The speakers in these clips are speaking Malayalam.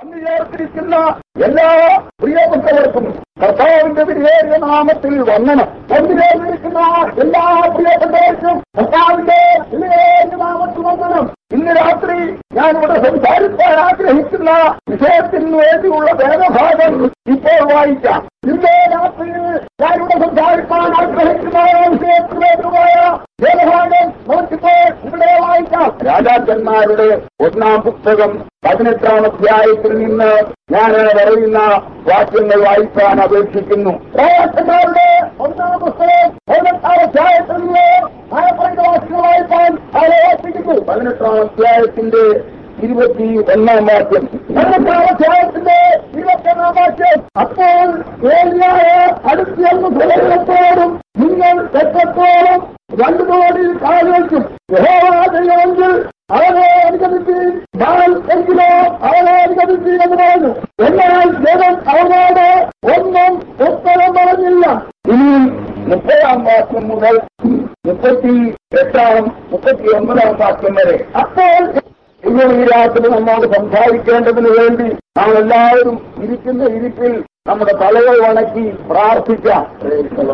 അന്ന് ചേർത്തിരിക്കുന്ന എല്ലാ പ്രിയപ്പെട്ടവർക്കും കർത്താവിന്റെ വിലയേറിയ നാമത്തിൽ വന്ദനം ഒന്നിലേർന്നിരിക്കുന്ന എല്ലാ പ്രിയപ്പെട്ടവർക്കും കർത്താവിന്റെ വിലയേറിയ നാമത്തിൽ വന്ദനം ഇന്ന് രാത്രി ഞാനിവിടെ സംസാരിക്കാൻ ആഗ്രഹിക്കുന്ന വിഷയത്തിന് വേണ്ടിയുള്ള വേദഭാഗം ഇപ്പോൾ വായിക്കാം ഇന്നേ രാത്രി ഞാനിവിടെ സംസാരിക്കാൻ ആഗ്രഹിക്കുന്ന വിഷയത്തിന് വേണ്ടിയായ വേദഭാഗം നമുക്കിപ്പോൾ ഇവിടെ വായിക്കാം രാജാക്കന്മാരുടെ ഒന്നാം പുസ്തകം പതിനെട്ടാം അധ്യായത്തിൽ നിന്ന് ഞാൻ പറയുന്ന വാക്യങ്ങൾ വായിക്കാൻ അപേക്ഷിക്കുന്നു രാജാക്കന്മാരുടെ ഒന്നാം പുസ്തകം പതിനെട്ടാം അധ്യായത്തിൽ നിന്ന് ഞാൻ പറയുന്ന വാക്യങ്ങൾ വായിക്കാൻ ആലോചിക്കുന്നു പതിനെട്ടാം അധ്യായത്തിന്റെ ഇരുപത്തി ഒന്നാം വാക്യം പതിനെട്ടാം അധ്യായത്തിന്റെ ഇരുപത്തി ഒന്നാം വാക്യം അപ്പോൾ ഏലിയായ അടുത്തിയെന്ന് ഭൂമിയത്തോടും നിങ്ങൾ തെറ്റത്തോളം രണ്ടു കോടി കാലുകൾക്കും യഹോവാദയെങ്കിൽ അവനെ അനുഗമിച്ച് ഞാൻ എങ്കിലോ അവനെ അനുഗമിച്ച് എന്ന് പറഞ്ഞു എന്നാൽ ജനം അവനോട് ഒന്നും ഉത്തരം പറഞ്ഞില്ല ഇനി മുപ്പതാം വാക്യം മുതൽ മുപ്പത്തി എട്ടാം മുപ്പത്തി ഒമ്പതാം വാക്യം വരെ അപ്പോൾ ഇന്ന് ഈ രാത്രി നമ്മോട് സംസാരിക്കേണ്ടതിന് വേണ്ടി നാം എല്ലാവരും ഇരിക്കുന്ന ഇരിപ്പിൽ നമ്മുടെ തലകൾ വണക്കി പ്രാർത്ഥിക്കാം Praise the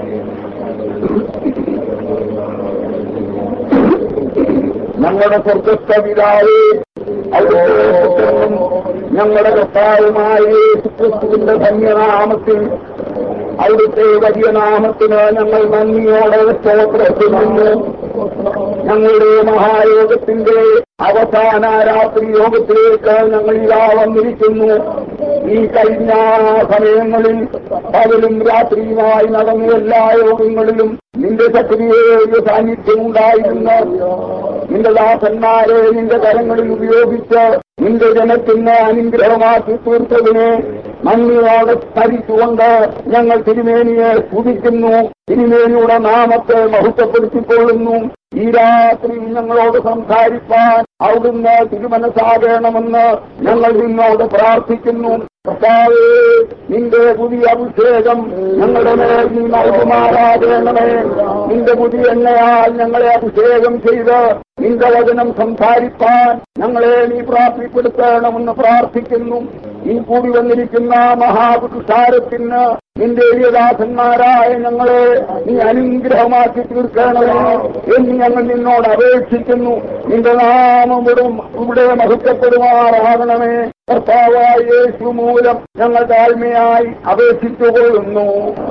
Lord. ഞങ്ങളുടെ സ്വർഗസ്ഥ പിതാവേ അവിടുത്തെ പുത്രനും ഞങ്ങളുടെ കർത്താവുമായ യേശുക്രിസ്തുവിന്റെ ധന്യനാമത്തിൽ അവിടുത്തെ വലിയ നാമത്തിന് ഞങ്ങൾ നന്ദിയോടെ സ്തോത്രത്തിനുണ്ട് ഞങ്ങളുടെ മഹായോഗത്തിന്റെ അവസാന രാത്രി യോഗത്തിലേക്ക് ഞങ്ങൾ ഇതാ വന്നിരിക്കുന്നു ഈ കഴിഞ്ഞ സമയങ്ങളിൽ പകലും രാത്രിയുമായി നടന്ന എല്ലാ യോഗങ്ങളിലും നിന്റെ സക്രിയേറിയ സാന്നിധ്യം ഉണ്ടായിരുന്ന നിന്റെ ദാസന്മാരെ നിന്റെ കരങ്ങളിൽ ഉപയോഗിച്ച് നിന്റെ ജനത്തിന് അനുഗ്രഹമാക്കി തീർത്തതിനെ നന്ദിയോടെ സ്മരിച്ചുകൊണ്ട് ഞങ്ങൾ തിരുമേനിയെ സ്തുതിക്കുന്നു തിരുമേനിയുടെ നാമത്തെ മഹത്വപ്പെടുത്തിക്കൊള്ളുന്നു ഈ രാത്രി ഞങ്ങളോട് സംസാരിക്കാൻ അവിടുന്ന് തിരുമനസ്സാകണമെന്ന് ഞങ്ങൾ നിന്നോട് പ്രാർത്ഥിക്കുന്നു കർത്താവേ നിന്റെ പുതിയ അഭിഷേകം ഞങ്ങളുടെ മേൽ നീ നൽകുമാറാകണമേ നിന്റെ പുതിയ എണ്ണയാൽ ഞങ്ങളെ അഭിഷേകം ചെയ്ത് നിന്റെ വചനം സംസാരിക്കാൻ ഞങ്ങളെ നീ പ്രാപ്തിപ്പെടുത്തണമെന്ന് പ്രാർത്ഥിക്കുന്നു ഈ കൂടി വന്നിരിക്കുന്ന മഹാപുരുഷാരത്തിന് നിന്റെ എളിയദാസന്മാരായ ഞങ്ങളെ നീ അനുഗ്രഹമാക്കി തീർക്കണമേ എന്ന് ഞങ്ങൾ നിന്നോട് അപേക്ഷിക്കുന്നു നിന്റെ നാമം ഇവിടും ഇവിടെ മഹത്വപ്പെടുമാറാകണമേ കർത്താവായ യേശു മൂലം ഞങ്ങൾ താഴ്മയായി അപേക്ഷിച്ചുകൊള്ളുന്നു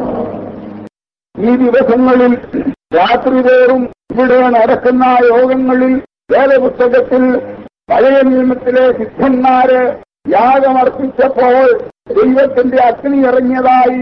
ഈ ദിവസങ്ങളിൽ രാത്രി തോറും ഇവിടെ നടക്കുന്ന യോഗങ്ങളിൽ വേദപുസ്തകത്തിൽ പഴയ നിയമത്തിലെ സിദ്ധന്മാര് യാഗമർപ്പിച്ചപ്പോൾ ദൈവത്തിന്റെ അഗ്നി ഇറങ്ങിയതായി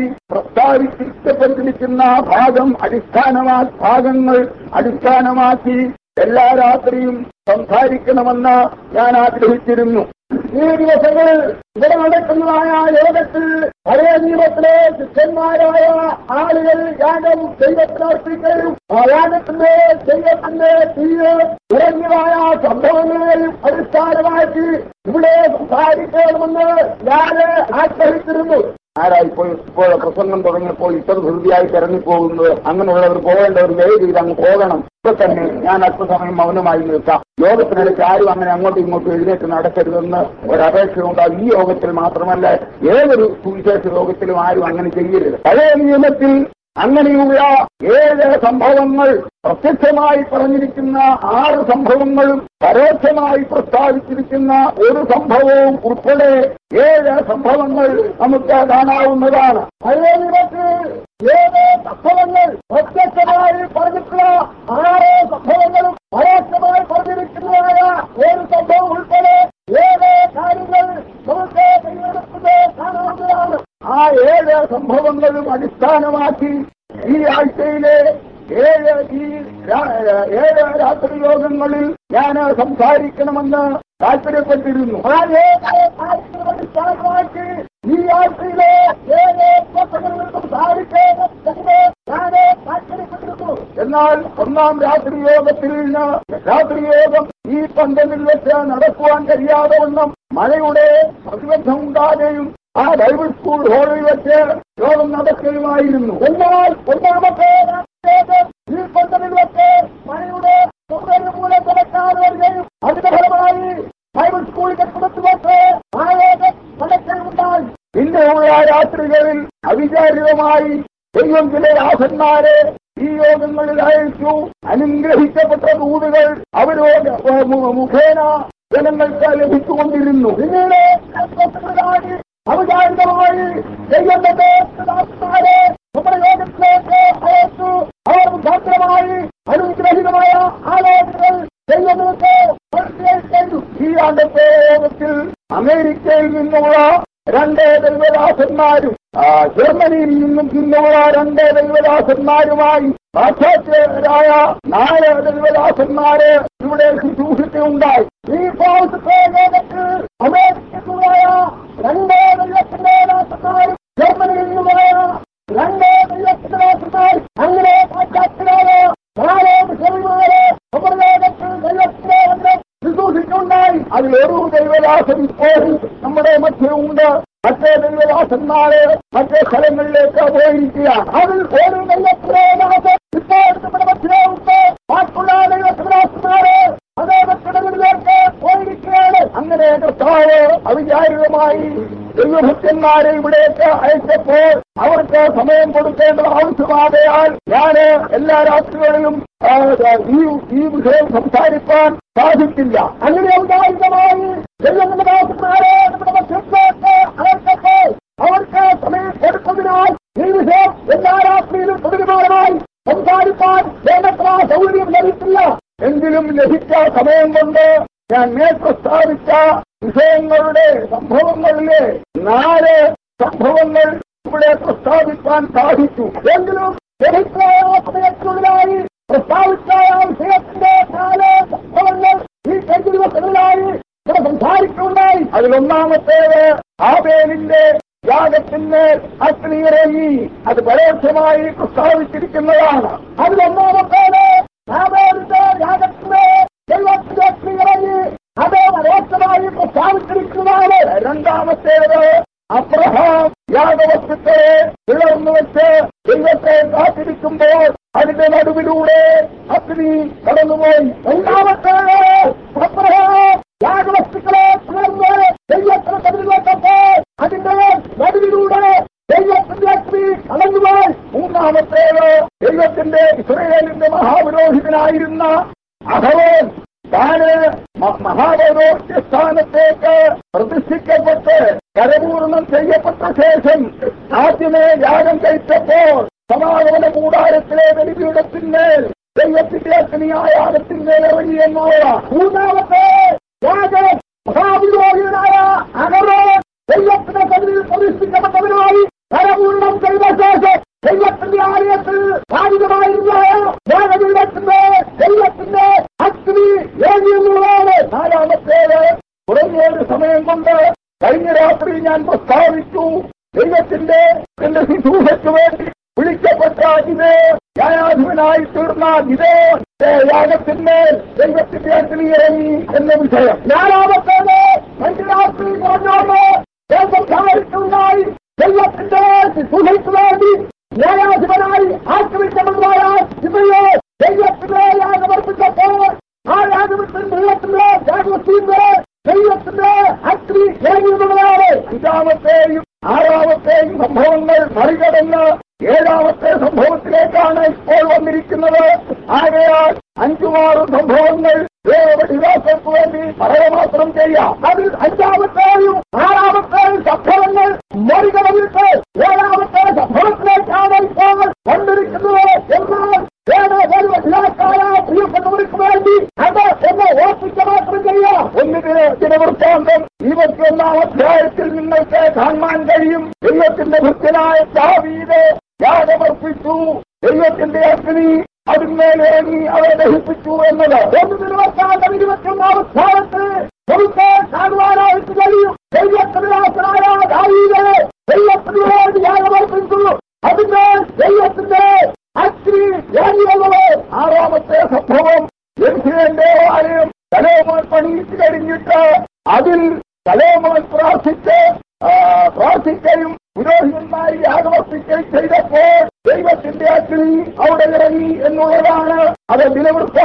പ്രസ്താവിക്കപ്പെട്ടിരിക്കുന്ന ഭാഗം അടിസ്ഥാനമാ ഭാഗങ്ങൾ അടിസ്ഥാനമാക്കി എല്ലാ രാത്രിയും സംസാരിക്കണമെന്ന് ഞാൻ ആഗ്രഹിച്ചിരുന്നു ഈ ദിവസങ്ങളിൽ ഇവിടെ നടക്കുന്നതായ യോഗത്തിൽ പഴയ നിയമത്തിലെ ശിഷ്യന്മാരായ ആളുകൾ യാഗം ദൈവത്തിനർപ്പിക്കുകയും ആ യാഗത്തിന്റെ ദൈവത്തിന്റെ തീര് ഇറങ്ങിയതായ സംഭവങ്ങളെയും അടിസ്ഥാനമാക്കി ഇവിടെ സംസാരിക്കണമെന്ന് ഞാൻ ആഗ്രഹിച്ചിരുന്നു ആരായിപ്പോൾ ഇപ്പോൾ പ്രസംഗം തുടങ്ങിയപ്പോൾ ഇത്ര ധൃതിയായിട്ട് ഇറങ്ങിപ്പോകുന്നത് അങ്ങനെയുള്ളവർ പോകേണ്ടവർ ദയവ് ചെയ്ത് അങ്ങ് പോകണം ഇപ്പൊ തന്നെ ഞാൻ അല്പസമയം മൗനമായി നിൽക്കാം യോഗത്തിനിടയ്ക്ക് ആരും അങ്ങനെ അങ്ങോട്ടും ഇങ്ങോട്ടും എഴുന്നേറ്റ് നടക്കരുതെന്ന് ഒരപേക്ഷയുണ്ടാകും ഈ യോഗത്തിൽ മാത്രമല്ല ഏതൊരു സുവിശേഷ യോഗത്തിലും ആരും അങ്ങനെ ചെയ്യരുത് പഴയ നിയമത്തിൽ അങ്ങനെയുള്ള ഏഴ് സംഭവങ്ങൾ പ്രത്യക്ഷമായി പറഞ്ഞിരിക്കുന്ന ആറ് സംഭവങ്ങളും പരോക്ഷമായി പ്രസ്താവിച്ചിരിക്കുന്ന ഒരു സംഭവവും ഉൾപ്പെടെ ഏഴ് സംഭവങ്ങൾ നമുക്ക് കാണാവുന്നതാണ് പഴയ നിയമത്തിൽ ഏഴ് സംഭവങ്ങൾ പ്രത്യക്ഷമായി പറഞ്ഞിട്ടുള്ള ആറ് സംഭവങ്ങളും പരോക്ഷമായി പറഞ്ഞിരിക്കുന്നതായ ഒരു സംഭവം ഉൾപ്പെടെ ഏഴ് കാര്യങ്ങൾ നമുക്ക് ദൈവത്തിന്റെ കാണാവുന്നതാണ് ആ ഏഴ് സംഭവങ്ങളും അടിസ്ഥാനമാക്കി ഈ ആഴ്ചയിലെ ഏഴ് ഈ രാ- ഏഴ് രാത്രി യോഗങ്ങളിൽ ഞാൻ സംസാരിക്കണമെന്ന് താല്പര്യപ്പെട്ടിരുന്നു ആ ഏഴ് കാര്യങ്ങളും അടിസ്ഥാനമാക്കി ഈ ആഴ്ചയിലെ ഏഴ് പ്രസംഗങ്ങൾ സംസാരിക്കേണ്ടത് ഞാൻ താല്പര്യപ്പെട്ടിരുന്നു എന്നാൽ ഒന്നാം രാത്രി യോഗത്തിൽ നിന്ന് രാത്രി യോഗം ഈ പന്തലിൽ വെച്ച് നടക്കുവാൻ കഴിയാതെ വണ്ണം മഴയുടെ പ്രതിബന്ധം ഉണ്ടാകുകയും ആ ബൈബിൾ സ്കൂൾ ഹാളിൽ വെച്ച് യോഗം നടക്കുകയുമായിരുന്നു എന്നാൽ ഒന്നാമത്തെ രാത്രിയോഗം ഈ പന്തലിൽ വെച്ച് മഴയുടെ സൗകര്യം മൂലം നടക്കാതെ വരികയും അതിന്റെ ഫലമായി ബൈബിൾ സ്കൂൾ കെട്ടിടത്തിൽ വെച്ച് ആ യോഗം പ്രത്യേകമായി ദൈവം ചില ദാസന്മാരെ ഈ യോഗങ്ങളിൽ അയച്ചു അനുഗ്രഹിക്കപ്പെട്ട ദൂതുകൾ അവരോട് മു- മുഖേന ജനങ്ങൾക്ക് ലഭിച്ചുകൊണ്ടിരുന്നു പിന്നീട് അല്പപ്രകാരം അവചാരിതമായി ദൈവത്തിന്റെ ദാസന്മാരെ നമ്മുടെ യോഗത്തിലേക്ക് അയച്ചു അവർ മുഖാന്തരമായി അനുഗ്രഹിതമായ ആലോചനകൾ ദൈവങ്ങൾക്ക് ചെയ്തു ഈ ആണ്ടത്തെ യോഗത്തിൽ അമേരിക്കയിൽ നിന്നുള്ള രണ്ട് ദൈവദാസന്മാരും ആ, ജർമ്മനിയിൽ നിന്നും നിന്നുള്ള രണ്ട് ദൈവദാസന്മാരുമായി പാശ്ചാത്യരായ നാല് ദൈവദാസന്മാര് ഇവിടെ ശുശ്രൂഷിക്കുകയുണ്ടായി ഈ പ്രാവശ്യത്തെ യോഗത്തിൽ അമേരിക്കയിലുള്ളായ രണ്ട് ദൈവത്തിന്റെ ദാസന്മാരും ജർമ്മനിയിൽ നിന്നുള്ളായ രണ്ട് ദൈവത്തിന്റെ ദാസന്മാർ അങ്ങനെ പാശ്ചാത്യരായ നാല് മുസ്ലിമാര് നമ്മുടെ യോഗത്തിൽ ദൈവത്തിന്റെ വചനം ശുശ്രൂഷിക്കുണ്ടായി അതിലൊരു ദൈവദാസൻ ഇപ്പോൾ നമ്മുടെ മധ്യമുണ്ട് മറ്റേ ദൈവദാസന്മാര് മറ്റേ സ്ഥലങ്ങളിലേക്ക് പോയിരിക്കുകയാണ് അതിൽ ഒരു ദൈവദാസൻ ഇപ്പോൾ നമ്മുടെ മധ്യമുണ്ട് ബാക്കിയുള്ള ദൈവദാസന്മാര് അതേ മറ്റിടങ്ങളിലേക്ക് പോയിരിക്കുകയാണ് അങ്ങനെ കർത്താവ് അവിചാരിതമായി ദൈവഭക്തന്മാരെ ഇവിടേക്ക് അയച്ചപ്പോൾ അവർക്ക് സമയം കൊടുക്കേണ്ടത് ആവശ്യമാകയാൽ ഞാന് എല്ലാ രാത്രികളിലും ആ, ഈ ഈ വിഷയം സംസാരിക്കാൻ സാധിക്കില്ല അങ്ങനെ ഔദാരികമായി ദൈവങ്ങളുടെ ദാസന്മാരെ നമ്മുടെ മധ്യത്തിലേക്ക് അയച്ചപ്പോൾ അവർക്ക് സമയം കൊടുത്തതിനാൽ ഈ വിഷയം എല്ലാ രാത്രിയിലും പ്രതിമാനമായി സംസാരിക്കാൻ വേണ്ടത്ര സൗകര്യം ലഭിക്കില്ല എങ്കിലും ലഭിച്ച സമയം കൊണ്ട് ഞാൻ മേ പ്രസ്താവിച്ച വിഷയങ്ങളുടെ സംഭവങ്ങളിലെ നാല് സംഭവങ്ങൾ ഇവിടെ പ്രസ്താവിക്കാൻ സാധിച്ചു എങ്കിലും ലഭിച്ച സമയത്തിനുള്ളിലായി പ്രസ്താവിച്ച ആ വിഷയത്തിന്റെ നാല് സംഭവങ്ങൾ ഈ കഴിഞ്ഞ ദിവസങ്ങളിലായി ഇവിടെ സംസാരിക്കുണ്ടായി അതിലൊന്നാമത്തേത് ആബേലിന്റെ യാഗത്തിന് അഗ്നിയിറങ്ങി അത് പരോക്ഷമായി പ്രസ്താവിച്ചിരിക്കുന്നതാണ് അതിലൊന്നാമത്തേത് ആബേലിന്റെ യാഗത്തിന് ദൈവത്തിന്റെ അഗ്നിയിറങ്ങി അത് പരോക്ഷമായി പ്രസ്താവിച്ചിരിക്കുന്നതാണ് രണ്ടാമത്തേത് അബ്രഹാം യാഗവസ്തുക്കളെ പിളർന്നു വെച്ച് ദൈവത്തെ കാത്തിരിക്കുമ്പോൾ അതിന്റെ നടുവിലൂടെ അഗ്നി കടന്നുപോയി ഒന്നാമത്തേത് അബ്രഹാം യാഗവസ്തുക്കളെ പിളർന്ന് ദൈവത്തിന് കടന്നുവെച്ചപ്പോൾ അതിന്റെ നടുവിലൂടെ ദൈവത്തിന്റെ അഗ്നി കടന്നുപോയി മൂന്നാമത്തേത് ദൈവത്തിന്റെ ഇസ്രയേലിന്റെ മഹാപുരോഹിതനായിരുന്ന അഹവൻ താന് മ- മഹാപൗരോഹിത്യ സ്ഥാനത്തേക്ക് പ്രതിഷ്ഠിക്കപ്പെട്ട് കരപൂർണം ചെയ്യപ്പെട്ട ശേഷം ആദ്യമേ യാഗം കഴിച്ചപ്പോൾ സമാഗമന കൂടാരത്തിലെ ബലിപീഠത്തിന്മേൽ ദൈവത്തിന്റെ അഗ്നിയായ യാഗത്തിന്മേൽ ഇറങ്ങി എന്നുള്ള മൂന്നാമത്തെ യാഗം മഹാപുരോഹിതനായ അഹറോ ദൈവത്തിന്റെ കതിരിൽ പ്രതിഷ്ഠിക്കപ്പെട്ടവരുമായി കരപൂർണം ചെയ്ത ശേഷം ദൈവത്തിന്റെ ആലയത്തിൽ ബാധിതമായിരുന്ന യാഗപീഠത്തിന്റെ ദൈവത്തിന്റെ അഗ്നി ഏകിയെന്നുള്ളതാണ് നാലാമത്തേത് കുറഞ്ഞൊരു സമയം കൊണ്ട് കഴിഞ്ഞ രാത്രി ഞാൻ പ്രസ്താവിച്ചു ദൈവത്തിന്റെ എന്റെ ശുശ്രൂഷയ്ക്ക് വേണ്ടി വിളിക്കപ്പെട്ട ഇത് ന്യായാധിപനായി തീർന്ന ഇത് യാഗത്തിന്മേൽ ദൈവത്തിന്റെ അഗ്നി ഇറങ്ങി എന്ന വിഷയം നാലാമത്തേത് കഴിഞ്ഞ രാത്രി പറഞ്ഞോണ്ട് ഞാൻ സംസാരിക്കുണ്ടായി ദൈവത്തിന്റെ ശുശ്രൂഷയ്ക്ക് വേണ്ടി ന്യായാധിപനായി ആക്രമിക്കപ്പെട്ടതായ ഇവയെ ദൈവത്തിന്റെ യാഗമർപ്പിച്ചപ്പോൾ ആ യാഗത്തിൽ ദൈവത്തിന്റെ യാഗത്തിന്റെ ദൈവത്തിന്റെ അഗ്നി ഇറങ്ങിയുള്ളതാണ് അഞ്ചാമത്തെയും ആറാമത്തെയും സംഭവങ്ങൾ മറികടന്ന് ഏഴാമത്തെ സംഭവത്തിലേക്കാണ് ഇപ്പോൾ വന്നിരിക്കുന്നത് ആകയാൽ അഞ്ചുമാറും സംഭവങ്ങൾ ദൈവവിശ്വാസത്തിന് വേണ്ടി പറയുക മാത്രം ചെയ്യാം അതിൽ അഞ്ചാമത്തെയും ആറാമത്തെയും സംഭവങ്ങൾ മറികടന്നിട്ട് ഏഴാമത്തെ സംഭവത്തിലേക്കാണ് ഇപ്പോൾ വന്നിരിക്കുന്നത് എന്നാൽ ഏഴ് ഏഴ് ഇലാക്കായ പ്രിയപ്പെട്ടവർക്ക് വേണ്ടി അത് എന്ന് ഓർപ്പിച്ച മാത്രം ചെയ്യാം ഒന്നിന് ദിനവൃത്താന്തം ഇരുപത്തിയൊന്നാം അധ്യായത്തിൽ നിങ്ങൾക്ക് കാണാൻ കഴിയും ദൈവത്തിന്റെ ഭക്തനായ ദാവീദ് യാഗമർപ്പിച്ചു ദൈവത്തിന്റെ അഗ്നി അതിന്മേലേങ്ങി അവരെ ദഹിപ്പിച്ചു എന്നത് ഒന്ന് ദിനവൃത്താന്തം ഇരുപത്തിയൊന്നാം അധ്യായത്തിൽ നമുക്ക് കാണുവാനായിട്ട് കഴിയും ദൈവത്തിനായ ദാവീദ് ദൈവത്തിന് വേണ്ടി യാഗമർപ്പിച്ചു അതിന്റെ ദൈവത്തിന്റെ അഗ്നി ഏറിയുള്ളത് ആറാമത്തെ സംഭവം യെരുശലേം ആലയം കലോമോൻ പണിയിട്ട് കഴിഞ്ഞിട്ട് അതിൽ കലോമോൻ പ്രാർത്ഥിച്ച് ആ, പ്രാർത്ഥിക്കുകയും പുരോഹിതന്മാരെ യാഗമർപ്പിക്കുകയും ചെയ്തപ്പോൾ ദൈവത്തിന്റെ അഗ്നി അവിടെ ഇറങ്ങി എന്നുള്ളതാണ് അത് ദിനവൃത്താന്തം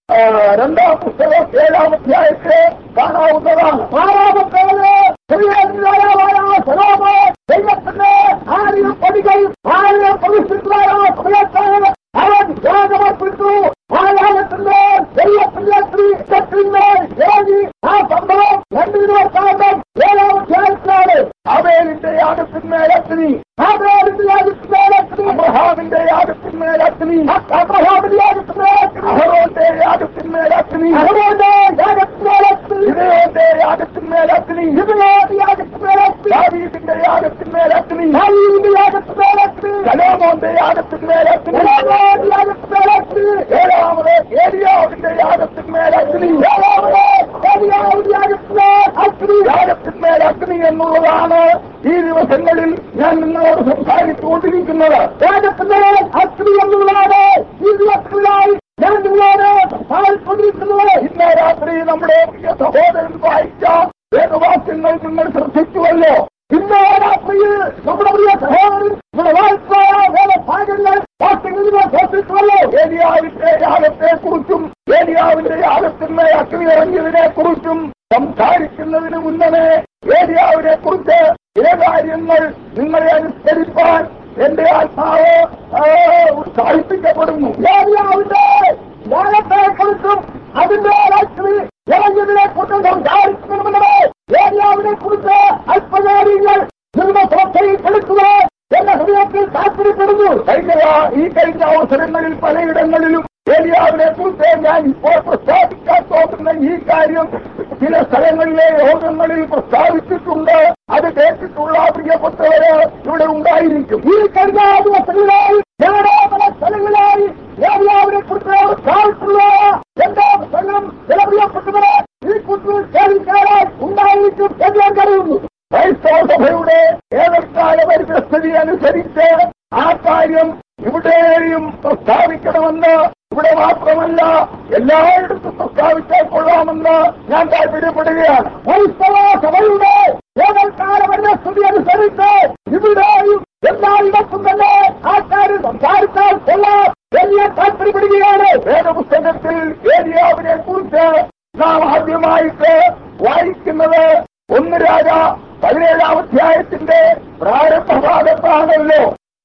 ആ, രണ്ടാം പുസ്തകം ഏഴാം അധ്യായത്തിൽ കാണാവുന്നതാണ് ആറാമത്തേത് ശരീരത്തിലായ സലോമോ ദൈവത്തിന്റെ ആയിരം പടികൾ ആയിരം പ്രതിഷ്ഠിതമായ സമയത്താണ് അവൻ യാഗമർപ്പിച്ചു ആയാമത്തിന്റെ ദൈവത്തിന്റെ സ്ത്രീ ഏഴി ആ സംഭവം രണ്ട് ഇരുപത്താണ്ടാം ഏഴാം അധ്യായത്തിലാണ് അവേലിന്റെ യാഗത്തിന്മേലഗ്നി ആബേലിന്റെ യാഗത്തിന്മേലഗ്നി അബ്രഹാമിന്റെ യാഗത്തിന്മേലഗ്നി അബ്രഹാമിന്റെ യാഗത്തിന്മേലഗ്നി അഹറോന്റെ യാഗത്തിന്മേലഗ്നി അഹറോന്റെ യാഗത്തിന്മേലഗ്നി ഇതയോന്റെ യാഗത്തിന്മേലഗ്നി ഇതയോന്റെ യാഗത്തിന്മേലഗ്നി ദാവീദിന്റെ യാഗത്തിന്മേലഗ്നി ദാവീദിന്റെ യാഗത്തിന്മേലഗ്നി സലോമോന്റെ യാഗത്തിന്മേലഗ്നി സലോമോന്റെ യാഗത്തിന്മേലഗ്നി ഏഴാമത് ഏലിയാവിന്റെ യാഗത്തിന്മേലഗ്നി ഏഴാമത് ഏലിയാവിന്റെ യാഗത്തിന്മേൽ അഗ്നി യാഗത്തിന്മേൽ അഗ്നി എന്നുള്ളതാണ് ഈ ദിവസങ്ങളിൽ ഞാൻ നിങ്ങളോട് സംസാരിച്ചുകൊണ്ടിരിക്കുന്നത് യാഗത്തിന്മേൽ അഗ്നി എന്നുള്ളതാണ് ഈ ദിവസങ്ങളിലായി ഞാൻ നിങ്ങളോട് സംസാരിച്ചുകൊണ്ടിരിക്കുന്നത് ഇന്ന് രാത്രി നമ്മുടെ പ്രിയ സഹോദരൻ വായിച്ച വേദവാക്യങ്ങൾ നിങ്ങൾ ശ്രദ്ധിച്ചുവല്ലോ ഇന്ന് രാത്രിയിൽ നമ്മുടെ പ്രിയ സഹോദരൻ ഇവിടെ വായിച്ച വേദഭാഗങ്ങൾ വാക്യങ്ങൾ നിങ്ങൾ ശ്രദ്ധിച്ചുവല്ലോ ഏലിയാവിന്റെ യാഗത്തെ കുറിച്ചും ഏലിയാവിന്റെ യാഗത്തിന്മേൽ അഗ്നി ഇറങ്ങിയതിനെ കുറിച്ചും സംസാരിക്കുന്നതിന് മുന്നമേ ഏലിയാവിനെ കുറിച്ച് ചില കാര്യങ്ങൾ നിങ്ങളെ അനുസരിപ്പാൻ എന്റെ ആത്മാവ് ആ, ഉത്സാഹിപ്പിക്കപ്പെടുന്നു ഏലിയാവിന്റെ യാഗത്തെ കുറിച്ചും അതിന്റെ അഗ്നി ഇറങ്ങിയതിനെ കുറിച്ചും സംസാരിക്കണമെന്നത് ഏലിയാവിനെ കുറിച്ച് അല്പകാര്യങ്ങൾ നിങ്ങളുടെ ശ്രദ്ധയിൽപ്പെടുത്തുക എന്ന ഹൃദയത്തിൽ താല്പര്യപ്പെടുന്നു കഴിഞ്ഞ ഈ കഴിഞ്ഞ അവസരങ്ങളിൽ പലയിടങ്ങളിലും ഏലിയാവിനെ കുറിച്ച് ഞാൻ ഇപ്പോൾ പ്രസ്താവിക്കാൻ തോന്നുന്ന ഈ കാര്യം ചില സ്ഥലങ്ങളിലെ യോഗങ്ങളിൽ പ്രസ്താവിച്ചിട്ടുണ്ട് അത് കേട്ടിട്ടുള്ള പ്രിയപ്പെട്ടവര് ഇവിടെ ഉണ്ടായിരിക്കും ഈ കഴിഞ്ഞ ദിവസങ്ങളിലായി ഞങ്ങളുടെ പല സ്ഥലങ്ങളിലായി ഏലിയാവിനെ കുറിച്ച് പ്രസ്താവിച്ചുള്ള എന്റെ സ്ഥലം ചില പ്രിയപ്പെട്ടവരെ ഈ കുറിച്ച് കേൾക്കാനായി ഉണ്ടായിരിക്കും എന്ന് ഞാൻ കരുതുന്നു ക്രൈസ്തവ സഭയുടെ ഏവർക്കാല പരിസ്ഥിതി അനുസരിച്ച് ആ കാര്യം ഇവിടെയും പ്രസ്താവിക്കണമെന്ന് ഇവിടെ മാത്രമല്ല എല്ലായിടത്തും പ്രസ്താവിച്ചാൽ കൊള്ളാമെന്ന് ഞാൻ താല്പര്യപ്പെടുകയാണ് ക്രൈസ്തവ സഭയുടെ ഏവർക്കാല പരിസ്ഥിതി അനുസരിച്ച് ഇവിടെയും എല്ലായിടത്തും തന്നെ ആ കാര്യം സംസാരിച്ചാൽ കൊള്ളാം എന്ന് ഞാൻ താല്പര്യപ്പെടുകയാണ് വേദപുസ്തകത്തിൽ ഏരിയാവിനെ കുറിച്ച് നാം ആദ്യമായിട്ട് വായിക്കുന്നത് ഒന്ന് രാജ പതിനേഴാം അധ്യായത്തിന്റെ പ്രാരംഭ ഭാഗത്താണല്ലോ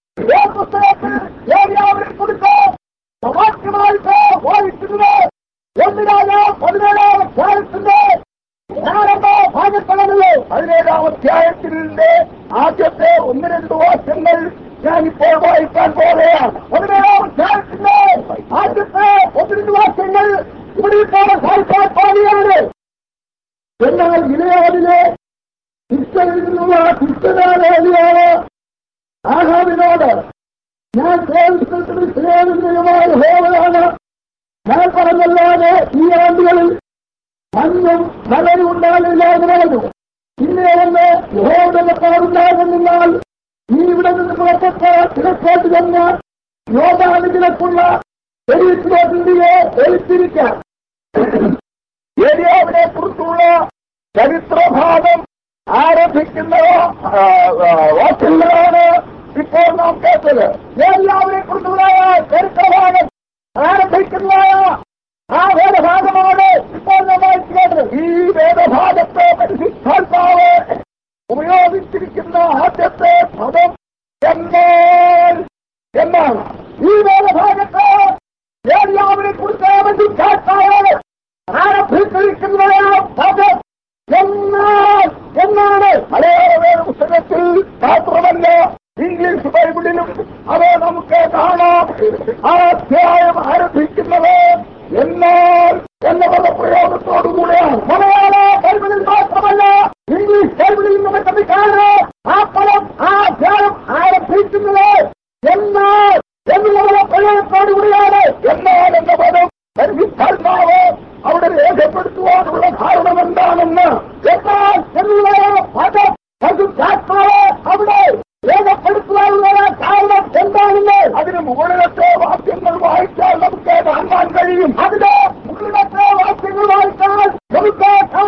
ഈ പുസ്തകത്തിൽ ഏരിയാവിനെ കുറിച്ച് സമാജ്യമായിട്ട് വായിക്കുന്നത് ഒന്ന് രാജ പതിനേഴാം അധ്യായത്തിന്റെ പ്രാരംഭ ഭാഗത്താണല്ലോ പതിനേഴാം അധ്യായത്തിന്റെ ആദ്യത്തെ ഒന്ന് രണ്ട് വാക്യങ്ങൾ ഞാനിപ്പോൾ വായിക്കാൻ പോവുകയാണ് പതിനേഴാം അധ്യായത്തിന്റെ ആദ്യത്തെ ഒന്ന് രണ്ട് വാക്യങ്ങൾ ഇവിടെ ഇപ്പോൾ വായിക്കാൻ പോവുകയാണ് എന്നാൽ ഇലയാടിലെ ക്രിസ്തനിൽ നിന്നുള്ള ക്രിസ്തനാലേലിയാണ് ആഹാവിനോട് ഞാൻ സേവിക്കുന്ന സേവിതയുമായ ഹോവയാണ് ഞാൻ പറഞ്ഞല്ലാതെ ഈ ആണ്ടുകളിൽ മഞ്ഞും മഴയും ഉണ്ടാകില്ല എന്ന് പറഞ്ഞു പിന്നെ ഒന്ന് യഹോവന്റെ പാടുണ്ടാകുന്നാൽ നീ ഇവിടെ നിന്ന് പുറപ്പെട്ട കിഴക്കോട്ട് ചെന്ന് യോഗാനുഗ്രഹക്കുള്ള ചരിത്രത്തിന്റെ എഴുത്തിരിക്കാം ഏരിയാവിനെ കുറിച്ചുള്ള ചരിത്രഭാഗം ആരംഭിക്കുന്ന ആ, ആ, വാക്യങ്ങളാണ് ഇപ്പോൾ നാം കേട്ടത് ഏരിയാവിനെ കുറിച്ചുള്ള ചരിത്രഭാഗം ആരംഭിക്കുന്ന ആ വേദഭാഗമാണ് ഇപ്പോൾ നാം വായിക്കുന്നത് ഈ വേദഭാഗത്തെ പരിശുദ്ധാത്മാവ് ഉപയോഗിച്ചിരിക്കുന്ന ആദ്യത്തെ പദം എന്നാൽ എന്നാണ് ഈ വേദഭാഗത്ത് ഏരിയാവിനെ കുറിച്ച് പരിശുദ്ധാത്മാവ് ആരംഭിച്ചിരിക്കുന്ന പദം എന്നാൽ എന്നാണ് മലയാള വേദ പുസ്തകത്തിൽ മാത്രമല്ല ഇംഗ്ലീഷ് ബൈബിളിലും അത് നമുക്ക് കാണാം ആ അധ്യായം ആരംഭിക്കുന്നത് എന്നാൽ എന്ന പദപ്രയോഗത്തോടുകൂടെയാണ് മലയാള ബൈബിളിൽ മാത്രമല്ല ഇംഗ്ലീഷ് ബൈബിളിൽ നമുക്ക് കാണാം ആ പദം ആ അധ്യായം ആരംഭിക്കുന്നത് എന്നാൽ എന്നുള്ള പ്രയോഗത്തോടുകൂടിയാണ് എന്നാൽ എന്ന പദം പരിശുദ്ധാത്മാവ് അവിടെ രേഖപ്പെടുത്തുവാനുള്ള കാരണം എന്താണെന്ന് എന്നാൽ എന്നുള്ള പദം പരിശുദ്ധാത്മാവ് അവിടെ രേഖപ്പെടുത്തുവാനുള്ള കാരണം എന്താണെന്ന് അതിന് മുകളിലത്തെ വാക്യങ്ങൾ വായിച്ചാൽ നമുക്ക് കാണാൻ കഴിയും അതിന് മുകളിലത്തെ വാക്യങ്ങൾ വായിച്ചാൽ നമുക്ക്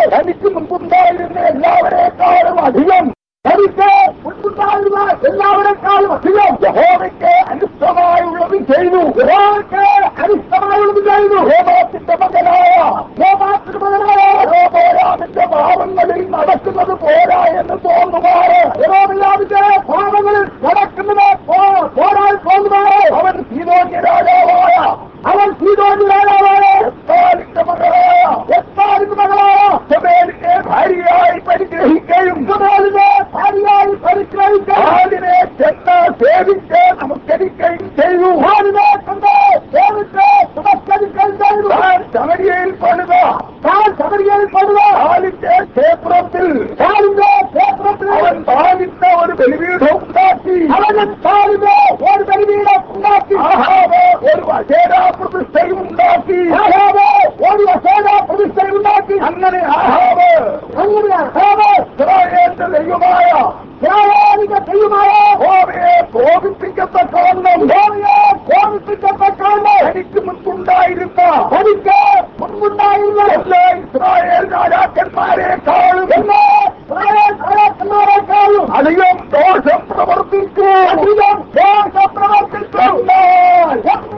തനിക്ക് മുമ്പുണ്ടായിരുന്ന എല്ലാവരെക്കാളും അധികം തനിക്ക് മുൻപുണ്ടായിരുന്ന എല്ലാവരെക്കാളും അധികം യഹോവയ്ക്ക് അനിഷ്ടമായുള്ളത് ചെയ്തു യഹോവയ്ക്ക് അനിഷ്ടമായുള്ളത് ചെയ്തു ഹോമാത്തിന്റെ മകനായ ഹോമാത്തിന്റെ മകനായ യഹോബോരാമിന്റെ പാവങ്ങളിൽ നടക്കുന്നത് പോരാ എന്ന് തോന്നുമാറ് യഹോബിലാമിന്റെ പാവങ്ങളിൽ നടക്കുന്നത് പോ- പോരാൻ തോന്നുമാറ് അവൻ സീതോന്യ രാജാവായ അവൻ സീതോന്യ രാജാവായ എത്താലിന്റെ മകളായ എത്താലിന്റെ മകളായ സബേലിനെ ഭാര്യയായി പരിഗ്രഹിക്കുകയും സബേലിനെ ഭാര്യയായി പരിഗ്രഹിക്കുകയും ആദിനെ ചെന്ന് സേവിച്ച് നമസ്കരിക്കുകയും ചെയ്തു ആദിനെ കണ്ട് സേവിച്ച് നമസ്കരിക്കുകയും ചെയ്തു താൻ ശബരിയയിൽ പണിത താൻ ശബരിയയിൽ പണിത ആലിന്റെ ക്ഷേത്രത്തിൽ താലിന്റെ ക്ഷേത്രത്തിൽ അവൻ താലിന്റെ ഒരു ബലിപീഠം ഉണ്ടാക്കി അവൻ താലിന്റെ ഒരു ബലിപീഠം ഉണ്ടാക്കി ആഹാബ് ഒരു വശേരാ പ്രതിഷ്ഠയും ഉണ്ടാക്കി ആഹാബ് ഒരു വശേരാ പ്രതിഷ്ഠയും ഉണ്ടാക്കി അങ്ങനെ ആഹാബ് അങ്ങനെ ആഹാബ് ഇസ്രായേലിന്റെ ദൈവമായ ഇസ്രായേലിന്റെ ദൈവമായ ഹോമയെ കോപിപ്പിക്കത്തക്കവണ്ണം ഹോമയെ കോപിപ്പിക്കത്തക്കവണ്ണം എനിക്ക് മുൻപുണ്ടായിരുന്ന എനിക്ക് മുൻപുണ്ടായിരുന്ന എല്ലാ ഇസ്രായേൽ രാജാക്കന്മാരെക്കാളും എല്ലാ ഇസ്രായേൽ രാജാക്കന്മാരെക്കാളും അധികം ദോഷം പ്രവർത്തിച്ചു അധികം ദോഷം പ്രവർത്തിച്ചു എന്നാൽ,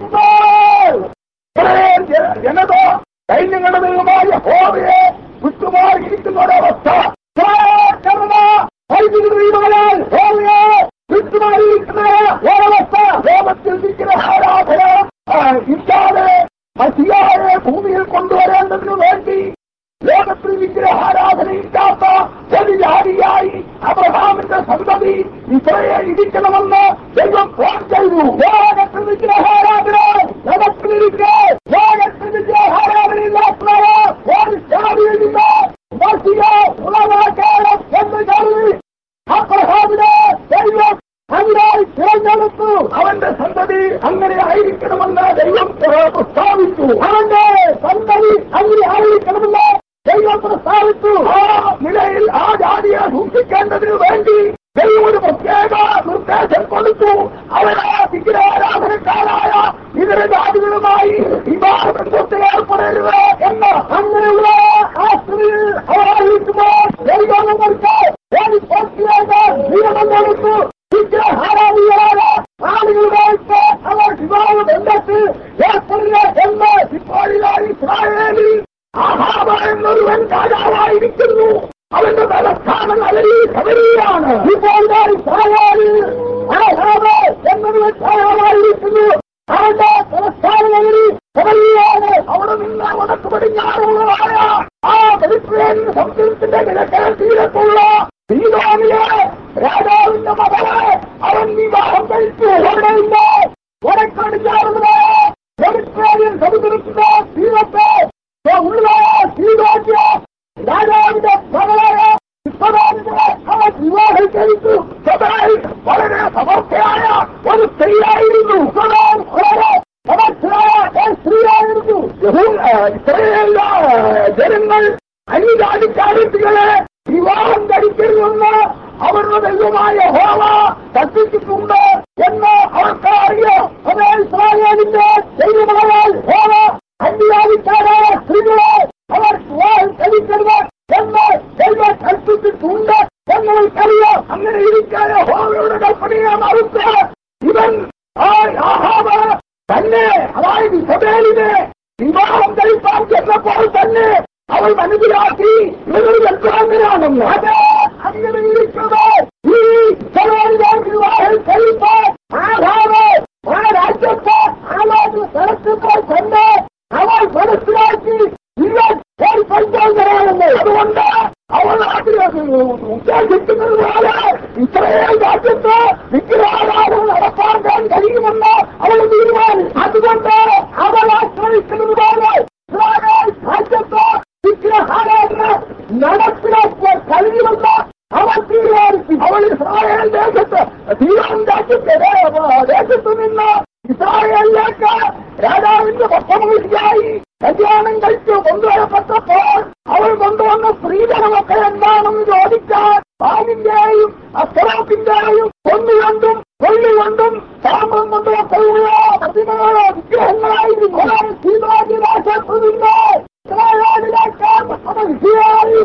എന്നാൽ ഇസ്രായേൽ ജന- ജനത സൈന്യങ്ങളുടെ ദൈവമായ ഹോമയെ വിട്ടുമാറിയിരിക്കുന്ന ഒരവസ്ഥ ഇസ്രായേൽ ജനത സൈനിക ദൈവങ്ങളാൽ ഹോമയെ വിട്ടുമാറിയിരിക്കുന്ന ഒരവസ്ഥ ലോകത്തിൽ വിഗ്രഹാരാധന ആ, ഇല്ലാതെ മസിയായെ ഭൂമിയിൽ കൊണ്ടുവരേണ്ടതിനു വേണ്ടി ലോകത്തിൽ വിഗ്രഹാരാധനയില്ലാത്ത ഒരു ജാതിയായി അബ്രഹാമിന്റെ സന്തതി ഇസ്രയേൽ ഇരിക്കണമെന്ന് ദൈവം ഫോൺ ചെയ്തു ലോകത്തിൽ വിഗ്രഹാരാധന ലോകത്തിലിരിക്കെ ലോകത്തിൽ വിഗ്രഹാരാധനയില്ലാത്തവര് ഒരു ജാതിയിലില്ല മസിയ ഉളവാക്കണം എന്ന് കരുതി അബ്രഹാമിനെ ദൈവം അതിനായി തിരഞ്ഞെടുത്തു അവന്റെ സന്തതി അങ്ങനെ ആയിരിക്കണമെന്ന് ദൈവം പ്രസ്താവിച്ചു അവന്റെ സന്തതി അങ്ങനെ ആയിരിക്കണമെന്ന് ദൈവം പ്രസ്താവിച്ചു ആ നിലയിൽ ആ ജാതിയെ സൂക്ഷിക്കേണ്ടതിനു വേണ്ടി ദൈവം ഒരു പ്രത്യേക നിർദ്ദേശം കൊടുത്തു അവരെ വിഗ്രഹാരാധനക്കാരായ ഇതര ജാതികളുമായി വിവാഹബന്ധത്തിൽ ഏർപ്പെടരുത് എന്ന് അങ്ങനെയുള്ള ആ സ്ത്രീ അവരായിരിക്കുമ്പോൾ ദൈവം നമ്മൾക്ക് ഒരു പ്രത്യേക നിയമം കൊടുത്തു വിഗ്രഹാരാധികളായ ആളുകളുമായിട്ട് അവർ വിവാഹ ബന്ധത്തിൽ ഏർപ്പെടുക എന്ന് ഇപ്പോഴിതാ ഇസ്രായേലിൽ ആഹാബ എന്നൊരുവൻ രാജാവായിരിക്കുന്നു അവന്റെ തലസ്ഥാനം അലരി ശബരിയാണ് ഇപ്പോൾ ദാ ഇസ്രായേലിൽ ആഹാബ എന്നൊരുവൻ രാജാവായിരിക്കുന്നു അവന്റെ തലസ്ഥാനം അലരി ശബരിയാണ് അവിടെ നിന്ന് വടക്ക് പടിഞ്ഞാറുള്ളതായ ആ മെഡിറ്ററേനിയൻ സമുദ്രത്തിന്റെ കിഴക്കേ തീരത്തുള്ള സീതോനിലെ രാജാവിന്റെ മകളെ അവൻ വിവാഹം കഴിച്ചു എവിടെയില്ല വടക്കടിഞ്ഞാറുള്ളത് മെഡിറ്ററേനിയൻ സമുദ്രത്തിന്റെ തീരത്തെ ഉള്ളതായ സീതോന്യ രാജാവിന്റെ മകളായ ഇസ്രായേലിനെ അവൻ വിവാഹം കഴിച്ചു സദായി വളരെ സമർത്ഥയായ ഒരു സ്ത്രീയായിരുന്നു സദാൻ വളരെ സമർത്ഥയായ ഒരു സ്ത്രീയായിരുന്നു യഹൂ- ആ, ഇസ്രായേലിലെ ജനങ്ങൾ അന്യജാതിക്കാരികളെ വിവാഹം കഴിക്കരുതെന്ന് അവരുടെ ദൈവമായ ഹോവ കൽപ്പിച്ചിട്ടുണ്ട് എന്ന് അവർക്ക് അറിയാം അതേ ഇസ്രായേലിന്റെ ദൈവമായ ഹോവ അന്യജാതിക്കാരായ സ്ത്രീകളെ അവർ വിവാഹം കഴിക്കരുത് എന്ന് ദൈവം കൽപ്പിച്ചിട്ടുണ്ട് എന്നവർക്കറിയാം അങ്ങനെ ഇരിക്കാതെ ഹോവയുടെ കൽപ്പനയെ മറുത്ത് ഇവൻ ആ ആഹാബ് തന്നെ അതായത് ഇസബേലിനെ വിവാഹം കഴിപ്പാൻ ചെന്നപ്പോൾ തന്നെ അവൾ മനസ്സിലാക്കി ഇവരൊരു യന്ത്രാന്തരാണെന്ന് അത് അങ്ങനെ ഇരിക്കുന്നത് ഈ ഇസബേലിനെ വിവാഹം കഴിപ്പാൻ ആഹാബ് ആ രാജ്യത്ത് ആലോചന സ്ഥലത്തുമ്പോൾ തന്നെ അവൾ മനസ്സിലാക്കി ഇവൻ ഒരു പഞ്ചാന്തരാണെന്ന് അതുകൊണ്ട് അവൾ നാട്ടിലേക്ക് ഉദ്ദേശിക്കുന്നത് പോലെ ഇസ്രയേൽ രാജ്യത്ത് വിഗ്രഹാരാധന നടപ്പാക്കാൻ കഴിയുമെന്ന് അവൾ തീരുമാനം അതുകൊണ്ട് അവൾ ആശ്രയിക്കുന്നത് പോലെ ഇസ്രായേൽ രാജ്യത്ത് വിഗ്രഹാരാധന നടപ്പിലാക്കാൻ കഴിയുമെന്ന് അവൾ തീരുമാനിച്ചു അവൾ ഇസ്രായേൽ ദേശത്ത് തീരാൻ രാജ്യത്തെ ദേശത്ത് നിന്ന് ഇസ്രായേലിലേക്ക് രാജാവിന്റെ പത്തമഹിയായി കല്യാണം കഴിച്ചു കൊണ്ടുവരപ്പെട്ടപ്പോൾ അവൾ കൊണ്ടുവന്ന സ്ത്രീധനമൊക്കെ എന്താണെന്ന് ചോദിച്ചാൽ പാലിന്റെയും അസ്ത്രാത്തിന്റെയും കൊണ്ടുകൊണ്ടും കൊള്ളികൊണ്ടും സാമ്പം കൊണ്ടുമൊക്കെയുള്ള പ്രതിമകളോ വിഗ്രഹങ്ങളായിരുന്നു സീതാജിരാശത്തുനിന്ന് ഇസ്രായേലിലേക്ക് പത്തമഹിയായി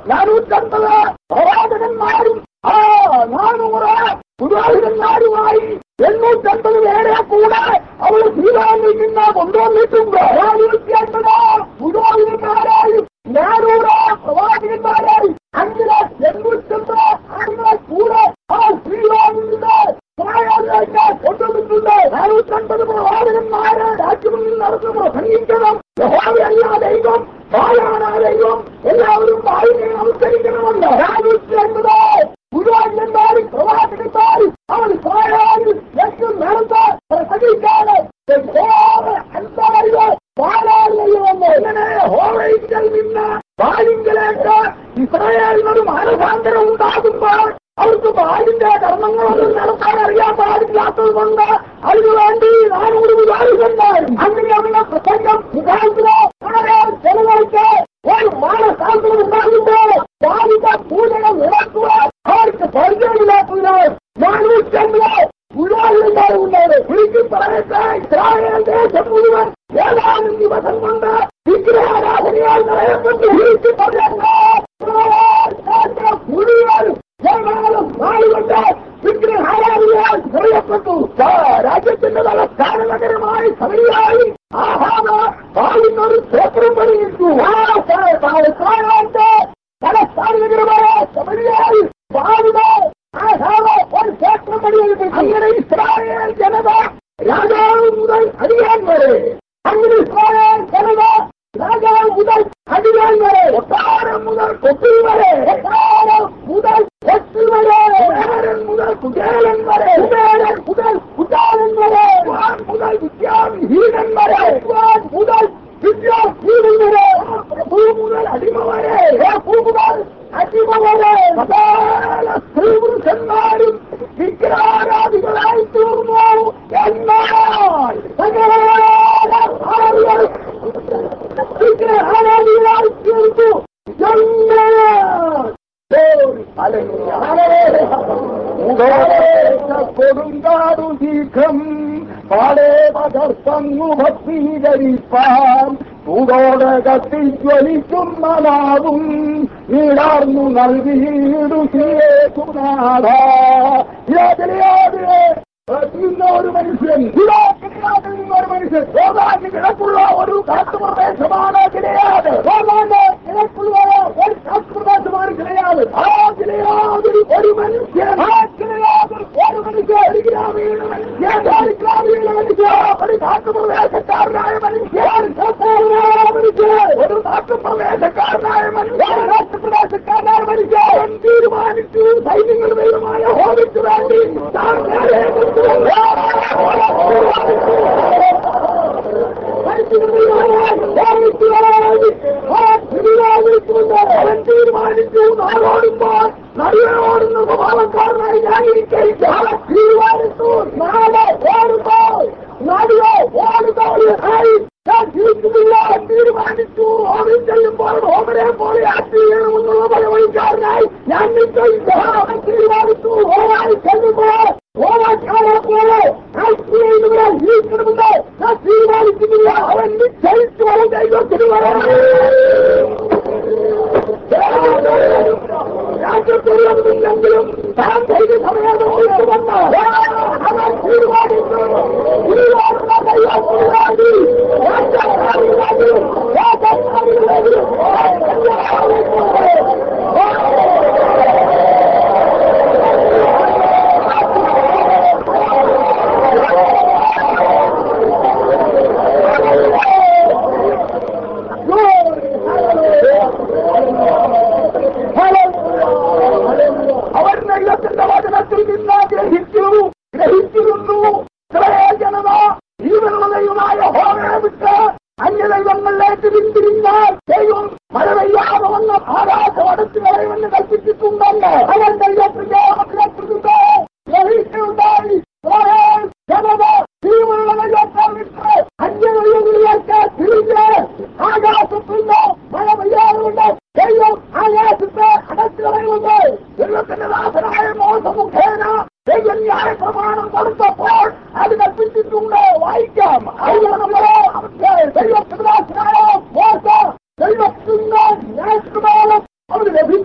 നാനൂറ്റമ്പത് പ്രവാചകന്മാരും ആ നാനൂറ് പുരോഹിതന്മാരുമായി എണ്ണൂറ്റമ്പത് പേരെ കൂടെ അവൾ ശ്രീരാമിൽ നിന്ന് കൊണ്ടുവന്നിട്ടുണ്ട് നാനൂറ്റി അൻപത് പുരോഹിതന്മാരായും നാനൂറ് പ്രവാചകന്മാരായി അഞ്ചില് എണ്ണൂറ്റമ്പത് ആളുകളെ കൂടെ ആ ശ്രീരാമിൽ നിന്ന് പ്രായാലേക്ക് കൊണ്ടുവന്നിട്ടുണ്ട് നാനൂറ്റമ്പത് പ്രവാചകന്മാരെ രാജ്യങ്ങളിൽ നടന്ന് പ്രസംഗിക്കണം യഹോവയല്ല ദൈവം ബാലാണ് ദൈവം എല്ലാവരും ബാലിനെ നമസ്കരിക്കണമെന്ന് നാനൂറ്റി അൻപത് പുരോഹിതന്മാരും പ്രവാചകന്മാരും അവർ പ്രായാലും ഏറ്റവും നടന്ന് പ്രസംഗിക്കാതെ എന്തായാലും ബാലാലയമെന്ന് ഇങ്ങനെ ഹോവയിങ്കിൽ നിന്ന് ബാലിങ്കലേക്ക് ഇസ്രായേലിനൊരു മാനസാന്തരം ഉണ്ടാകുമ്പോൾ അവർക്ക് ബാലിന്റെ കർമ്മങ്ങളൊന്നും നടത്താൻ അറിയാൻ പാടില്ലാത്തത് കൊണ്ട് അതിനുവേണ്ടി നാനൂറ് വിവാഹിതന്മാരും അങ്ങനെയുള്ള പ്രസംഗം മുഖാന്തരം ജനങ്ങൾക്ക് ഒരു മാനസാന്തരം ഉണ്ടാകുമ്പോൾ ബാലിന്റെ പൂജകൾ നടത്തുവാൻ അവർക്ക് പരിചയമില്ലാത്തതിനാൽ നാനൂറ്റമ്പത് പുരോഹിതന്മാരുണ്ടായത് ചുരുക്കി പറയട്ടെ ഇസ്രായേൽ ദേശം മുഴുവൻ ഏതാനും ദിവസം കൊണ്ട് വിഗ്രഹാരാധനയാൽ നിറയപ്പെട്ടു ചുരുക്കി പറയട്ടെ മുഴുവൻ ജനങ്ങളും നാളുകൊണ്ട് വിഗ്രഹാരാധനയാൽ നിറയപ്പെട്ടു രാജ്യത്തിന്റെ തലസ്ഥാന നഗരമായി സമരിയായി ആഹാമ പാടുന്നൊരു ക്ഷേത്രം പണിയിട്ടു തലസ്ഥാന നഗരമായ സമരിയായി പാടുക ആഹാമ ഒരു ക്ഷേത്രം പണിയെടുത്തു അങ്ങനെ ഇസ്രായേൽ ജനത രാജാവ് മുതൽ അടിയാൻ വരെ അങ്ങനെ ഇസ്രായേൽ ജനത രാജാവ് മുതൽ അടിയാൻ വരെ കൊട്ടാരം മുതൽ കൊത്തിൽ വരെ കൊട്ടാരം മുതൽ കൊത്തിൽ വരെ കുബേരൻ മുതൽ കുചേലൻ വരെ കുബേരൻ മുതൽ കുചാലൻ വരെ വാൻ മുതൽ വിദ്യാവിഹീനൻ വരെ വാൻ മുതൽ വിദ്യാഹീനൻ വരെ പ്രഭു മുതൽ അടിമ വരെ പ്രഭു മുതൽ അടിമ വരെ സകല സ്ത്രീപുരുഷന്മാരും വിഗ്രഹാരാധികളായി തീർന്നു എന്നാൽ സകല ആളുകൾ വിഗ്രഹാരാധികളായി തീർന്നു കൊടുങ്കാടു ശീഘ്രം പാടേ പകർത്തങ്ങു ഭക്തീകരിപ്പാൻ ചൂടോടെ കത്തിജ്വലിക്കും മനാവും നീടാർന്നു നൽകിയിടു ശിയേശുനാഥ യാതിരയാതിരെ ഇന്ന ഒരു മനുഷ്യൻ ഇടാക്കിടയാതിൽ നിന്ന ഒരു മനുഷ്യൻ രോഗാന്റെ കിഴക്കുള്ള ഒരു കാട്ടുപ്രദേശമാണ് കിടയാത് രോഗാന്റെ കിഴക്കുള്ള ഒരു കാട്ടുപ്രദേശമാണ് കിടയാത് ആ കിടയാതിൽ ഒരു മനുഷ്യൻ ആ കിടയാതിൽ ഒരു മനുഷ്യൻ ഒരു ഗ്രാമീണ മനുഷ്യൻ ഒരു ഗ്രാമീണ മനുഷ്യൻ ഒരു കാട്ടുപ്രദേശക്കാരനായ മനുഷ്യൻ സാധാരണ മനുഷ്യൻ ഒരു കാട്ടുപ്രദേശക്കാരനായ മനുഷ്യൻ കാട്ടുപ്രദേശക്കാരനായ മനുഷ്യൻ തീരുമാനിച്ചു സൈന്യങ്ങൾ ദൈവമായ ഹോമിച്ചു വേണ്ടി താൻ നേരെ അവൻ തീരുമാനിച്ചു നാടോടുമ്പോൾ നടിയോടുന്ന സ്വഭാവക്കാരനായി ഞാനിരിക്കും അവൻ തീരുമാനിച്ചു നാളെ ഓടുമ്പോൾ നടിയോ ഓടുകോളിയായി ഞാൻ ജീവിക്കുന്നില്ല തീരുമാനിച്ചു ഹോമിൽ ചെല്ലുമ്പോൾ ഹോമരെ പോലെ ആക്ട് ചെയ്യണമെന്നുള്ള പരമണിക്കാരനായി ഞാൻ നിശ്ചയിച്ച അവൻ തീരുമാനിച്ചു ഹോമായി ചെല്ലുമ്പോൾ ഹോമാക്കാരെ പോലെ ആക്ട് ചെയ്യുന്നവരെ ജീവിക്കണമെന്ന് ഞാൻ തീരുമാനിക്കുന്നില്ല അവൻ നിശ്ചയിച്ചു അവൻ ദൈവത്തിന് രാജ്യത്തുള്ളതില്ലെങ്കിലും താൻ ചെയ്ത സമയത്ത് വന്ന് അവൻ തീരുമാനിച്ചു തീരുമാനുള്ള ദൈവത്തിനായി രാജാവിനായും രാജാവിനായും അവർ ദൈവത്തിന്റെ വചനത്തിൽ നിന്ന് ഗ്രഹിച്ചു ഗ്രഹിച്ചിരുന്നു ഇത്രയേ ജനത ജീവനുള്ള ദൈവമായ ഹോമയെ വിട്ട് അന്യദൈവങ്ങളിലേക്ക് പിന്തിരിഞ്ഞാൽ ദൈവം മഴ പെയ്യാതെ വന്ന ആകാശം അടുത്ത് കളയുമെന്ന് കൽപ്പിച്ചിട്ടുണ്ടെന്ന് അവൻ ദൈവത്തിന്റെ അവസരത്തിലുണ്ട് ഗ്രഹിച്ചുണ്ടായി ഇസ്രായേൽ ജനത ജീവനുള്ള ദൈവത്തെ വിട്ട് അന്യദൈവങ്ങളിലേക്ക് തിരിഞ്ഞ് ആകാശത്തിന്റെ മഴ പെയ്യാറുണ്ട് ദൈവം ആകാശത്തെ അടച്ചു കളയുന്നുണ്ട് ദൈവത്തിന്റെ ദാസനായ മോശമുഖേന ദൈവം ന്യായ പ്രമാണം കൊടുത്തപ്പോൾ അത് കൽപ്പിച്ചിട്ടുണ്ട് വായിക്കാം അതുകൊണ്ട് നമ്മള് ദൈവത്തിന്റെ ദാസനായ മോശ ദൈവത്തിന്റെ ന്യായപ്രമാണം അവന് ലഭിച്ചു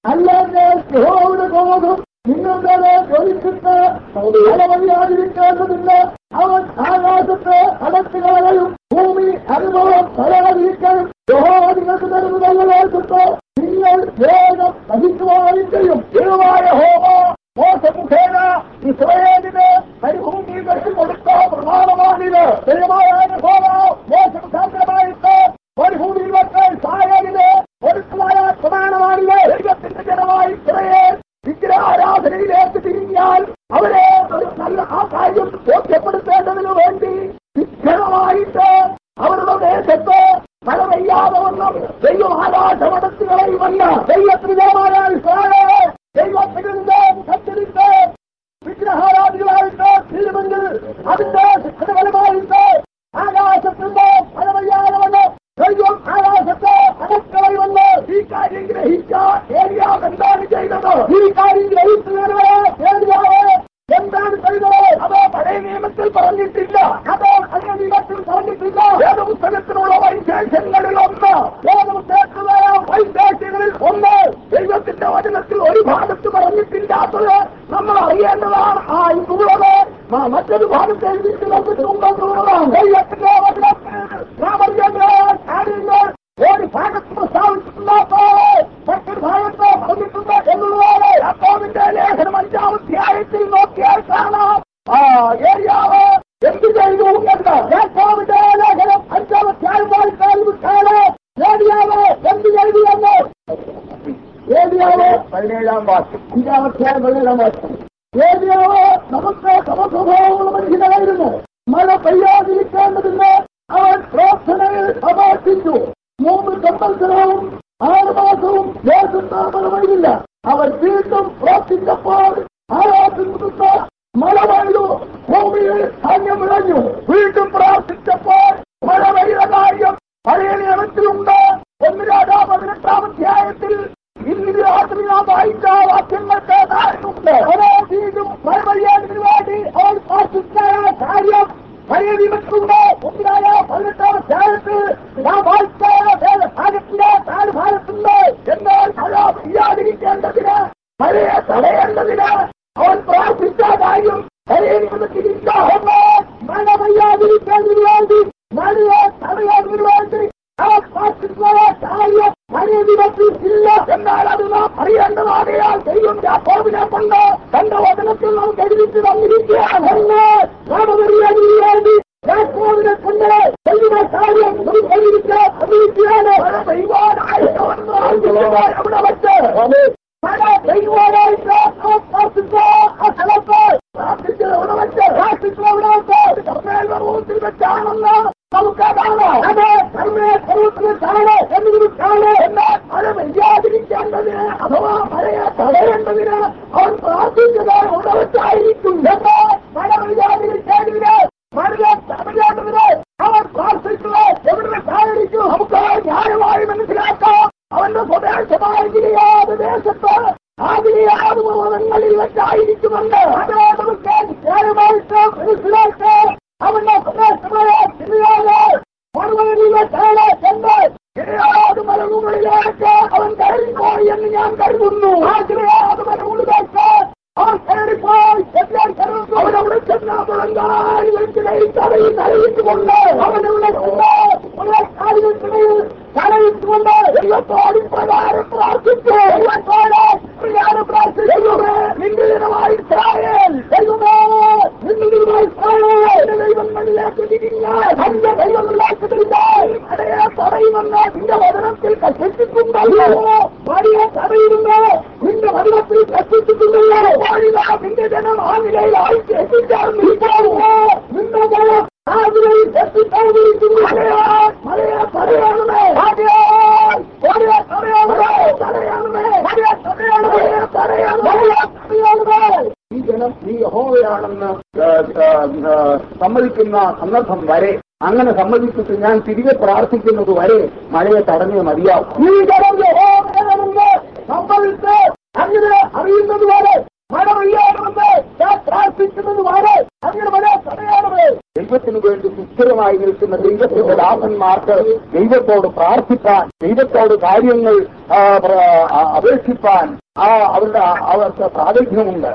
അല്ലെങ്കിൽ യഹോവയുടെ കോപം നിങ്ങളുടെ ജ്വലിച്ചിട്ട് ഫലമറിയാതിരിക്കേണ്ടതില്ല അവൻ ആകാശത്തെ അടച്ചുകളയും ഭൂമി അനുഭവം ഫലമറിയിക്കണം യഹോവ നിങ്ങൾക്ക് തരുന്നതല്ലാത്തിട്ട് നിങ്ങൾ വേഗം നശിക്കുവാനും ചെയ്യും ദൈവമായ ഹോമ മോശമുഖേന ഇസ്രയേലിന് മരുഭൂമിയിൽ വെട്ടിക്കൊടുത്ത പ്രധാനമാണിത് ദൈവമായ ഹോമ മോശമുഖാന്തരമായിട്ട് മരുഭൂമിയിൽ വെച്ച് ഇസ്രായേലിന് ഒരുക്കമായ പ്രമാണമാണിത് ദൈവത്തിന്റെ ജനമായി ഇസ്രയേൽ വിഗ്രഹാരാധനയിലേക്ക് തിരിഞ്ഞാൽ അവരെ ഒരു നല്ല ആ കാര്യം ബോധ്യപ്പെടുത്തേണ്ടതിനു വേണ്ടി വിഗ്രഹമായിട്ട് അവരുടെ ദേശത്ത് മഴ പെയ്യാതെ വന്നു ദൈവം ആകാശമടച്ചുകളയുമല്ല ദൈവത്തിന് ജനമായ ഇസ്രായേൽ ദൈവത്തിൽ നിന്ന് സഞ്ചരിച്ച് വിഗ്രഹാരാധികളായിട്ട് തീരുമെങ്കിൽ അതിന്റെ ശിക്ഷണഫലമായിട്ട് ആകാശത്തിന്റെ മഴ പെയ്യാതെ വന്ന് ദൈവം ആകാശത്തെ അടക്കളയുമല്ലോ ഈ കാര്യം ഗ്രഹിക്കാൻ ഏരിയാവ് എന്താണ് ചെയ്തത് ഈ കാര്യം ഗ്രഹിക്കുന്നവരെ ഏരിയാവ് എന്താണ് ചെയ്തത് അത് പഴയ നിയമത്തിൽ പറഞ്ഞിട്ടില്ല അത് പഴയ നിയമത്തിൽ പറഞ്ഞിട്ടില്ല വേദപുസ്തകത്തിനുള്ള വൈശേഷങ്ങളിൽ ഒന്ന് വേദപുസ്തകത്തിലുള്ള വൈശേഷങ്ങളിൽ ഒന്ന് ദൈവത്തിന്റെ വചനത്തിൽ ഒരു ഭാഗത്ത് പറഞ്ഞിട്ടില്ലാത്തത് നമ്മൾ അറിയേണ്ടതാണ് ആ ഇതുള്ളത് മ- മറ്റൊരു ഭാഗത്ത് എഴുതിയിട്ട് നമുക്കുള്ളതാണ് ദൈവത്തിന്റെ വചനത്തിൽ നാം അറിയേണ്ട കാര്യങ്ങൾ ഒരു ഭാഗത്ത് പ്രസ്താവിച്ചിട്ടില്ലാത്ത മറ്റൊരു ഭാഗത്ത് പറഞ്ഞിട്ടുണ്ട് എന്നുള്ളതാണ് യാക്കോബിന്റെ ലേഖനം അഞ്ചാം അധ്യായത്തിൽ നോക്കിയാൽ കാണാം ആ ഏരിയാവ് എന്ത് ചെയ്തു എന്ന് യാക്കോബിന്റെ ലേഖനം അഞ്ചാം അധ്യായം വായിച്ചാൽ വിട്ടാല് ഏരിയാവ് എന്ത് ചെയ്തു എന്ന് ഏരിയാവ് പതിനേഴാം വാക്യം അഞ്ചാം അധ്യായം പതിനേഴാം വാക്യം ഏരിയാവ് നമുക്ക് സമസ്വഭാവമുള്ള മനുഷ്യനായിരുന്നു മഴ പെയ്യാതിരിക്കേണ്ടതിന് അവൻ പ്രാർത്ഥനയിൽ അപേക്ഷിച്ചു മൂന്ന് സംവത്സരവും ആറ് മാസവും ദേശത്ത് മഴ പെയ്തില്ല അവൻ വീണ്ടും പ്രാർത്ഥിച്ചപ്പോൾ ആരാധന മഴ പെയ്തു ഭൂമിയിൽ ധാന്യം വിളഞ്ഞു വീണ്ടും പ്രാർത്ഥിച്ചപ്പോൾ മഴ പെയ്ത കാര്യം പഴയ നിയമത്തിലുണ്ട് ഒന്ന് രാജാ പതിനെട്ടാം അധ്യായത്തിൽ ഇന്ന് രാത്രി നാം വായിച്ച വാക്യങ്ങൾക്ക് കാരണമുണ്ട് ഓരോ വീണ്ടും മഴ പെയ്യാതിന് വേണ്ടി അവൻ പ്രാർത്ഥിച്ച കാര്യം പഴയ നിയമത്തിലുണ്ട് ഒന്നിനായ പതിനെട്ടാം അധ്യായത്തിൽ നാം വായിച്ച ഭാഗത്തിന്റെ നാല് ഭാഗത്തുണ്ട് എന്നാൽ മഴ പെയ്യാതിരിക്കേണ്ടതിന് മഴയെ തടയേണ്ടതിന് അവൻ പ്രാർത്ഥിച്ച കാര്യം പഴയ നിയമത്തിലില്ല ഒന്ന് മഴ പെയ്യാതിരിക്കേണ്ടതിന് വേണ്ടി മഴയെ തടയാതിന് വേണ്ടി അവൻ പ്രാർത്ഥിച്ച കാര്യം പഴയ നിയമത്തിൽ ഇല്ല എന്നാൽ അത് നാം അറിയേണ്ടതാകയാൽ ദൈവം യാക്കോബിനെ കൊണ്ട് തന്റെ വചനത്തിൽ നാം കരുതിച്ച് തന്നിരിക്കുകയാണ് എന്ന് നാം അറിയാതിന് വേണ്ടി യാക്കോബിനെ കൊണ്ട് ദൈവ കാര്യം നിർവഹിച്ച് അറിയിക്കുകയാണ് മഴ പെയ്യുവാനായിട്ട് അവിടെ വെച്ച് മഴ പെയ്യുവാനായിട്ട് അവൻ പ്രാർത്ഥിച്ച ആ സ്ഥലത്ത് പ്രാർത്ഥിച്ചത് അവിടെ വെച്ച് പ്രാർത്ഥിച്ചത് അവിടെ വെച്ച് കർമ്മേൽ പർവ്വതത്തിൽ വെച്ചാണെന്ന് നമുക്ക് കാണാം അത് കർമ്മേൽ പർവ്വതത്തിൽ വെച്ചാണ് എന്നതിന് കാണേ എന്നാൽ മഴ പെയ്യാതിരിക്കേണ്ടതിന് അഥവാ മഴയെ തടയേണ്ടതിന് അവൻ പ്രാർത്ഥിച്ചത് അവിടെ വെച്ചായിരിക്കും എന്നാൽ മഴ പെയ്യാതിരിക്കേണ്ടതിന് മഴയെ തടയേണ്ടതിന് അവൻ പ്രാർത്ഥിച്ചത് എവിടെ വെച്ചായിരിക്കും നമുക്ക് ന്യായമായി മനസ്സിലാക്കാം അവന്റെ സ്വദേശമായ ഗിരിയാത് ദേശത്ത് ആ ഗിരിയാത് പർവ്വതങ്ങളിൽ വെച്ചായിരിക്കുമെന്ന് അത് നമുക്ക് ന്യായമായിട്ട് മനസ്സിലാക്കി അവന്റെ സ്വദേശമായ ഗിരിയാത് പർവ്വതങ്ങളിൽ വെച്ചാണ് ചെന്ന് ഗിരിയാത് മലമുകളിലേക്ക് അവൻ കയറിപ്പോയി എന്ന് ഞാൻ കരുതുന്നു ആ ഗിരിയാത് മലമുകളിലേക്ക് അവൻ കയറിപ്പോയി ചെല്ലാൻ കരുതുന്നു അവനവിടെ ചെന്ന മുഴങ്കാലുകൾക്കിടയിൽ തലയിൽ നരയിച്ചുകൊണ്ട് അവനവിടെ ചെന്ന് കാലുകൾക്കിടയിൽ തലയിട്ടുകൊണ്ട് ദൈവത്തോട് പ്രകാരം പ്രാർത്ഥിച്ചു ദൈവത്തോട് പ്രകാരം പ്രാർത്ഥിച്ചു ദൈവമേ നിന്റെ ദിനമായി ഇസ്രായേൽ ദൈവമേ നിന്റെ ദിനമായി ഇസ്രായേൽ എന്റെ ദൈവങ്ങളിലേക്ക് തിരിഞ്ഞാൽ തന്റെ ദൈവങ്ങളിലേക്ക് തിരിഞ്ഞാൽ മഴയെ തടയുമെന്ന് നിന്റെ വചനത്തിൽ കഷ്ടിച്ചിട്ടുണ്ടല്ലോ മഴയെ തടയുമെന്ന് നിന്റെ വചനത്തിൽ കഷ്ടിച്ചിട്ടുണ്ടല്ലോ വാഴിക നിന്റെ ജനം ആ നിലയിലായി എത്തിച്ചാൽ നിൽക്കാമോ നിന്റെ ജനം ആ നിലയിൽ എത്തിക്കാതിരിക്കുന്നു മഴയെ മഴയെ തടയണമേ മഴയെ മഴയെ തടയണമേ തടയണമേ മഴയെ തടയണമേ തടയണമേ തടയണമേ ഈ ജനം ഈ യഹോവയാണെന്ന് ഏ, ഏ, ഏ, സമ്മതിക്കുന്ന സന്ദർഭം വരെ അങ്ങനെ സമ്മതിച്ചിട്ട് ഞാൻ തിരികെ പ്രാർത്ഥിക്കുന്നത് വരെ മഴയെ തടഞ്ഞേ മതിയാവും ഈ ജനം യഹോവയാണെന്ന് സമ്മതിച്ച് അങ്ങനെ അറിയുന്നത് വരെ മഴ പെയ്യണമെന്ന് ഞാൻ പ്രാർത്ഥിക്കുന്നത് വരെ അങ്ങനെ മഴ തടയണമേ ദൈവത്തിന് വേണ്ടി സുസ്ഥിരമായി നിൽക്കുന്ന ദൈവത്തിന്റെ ദാസന്മാർക്ക് ദൈവത്തോട് പ്രാർത്ഥിപ്പാൻ ദൈവത്തോട് കാര്യങ്ങൾ ആ, പ്ര- ആ, അപേക്ഷിപ്പാൻ ആ അവരുടെ അവർക്ക് പ്രാഗൽഭ്യമുണ്ട്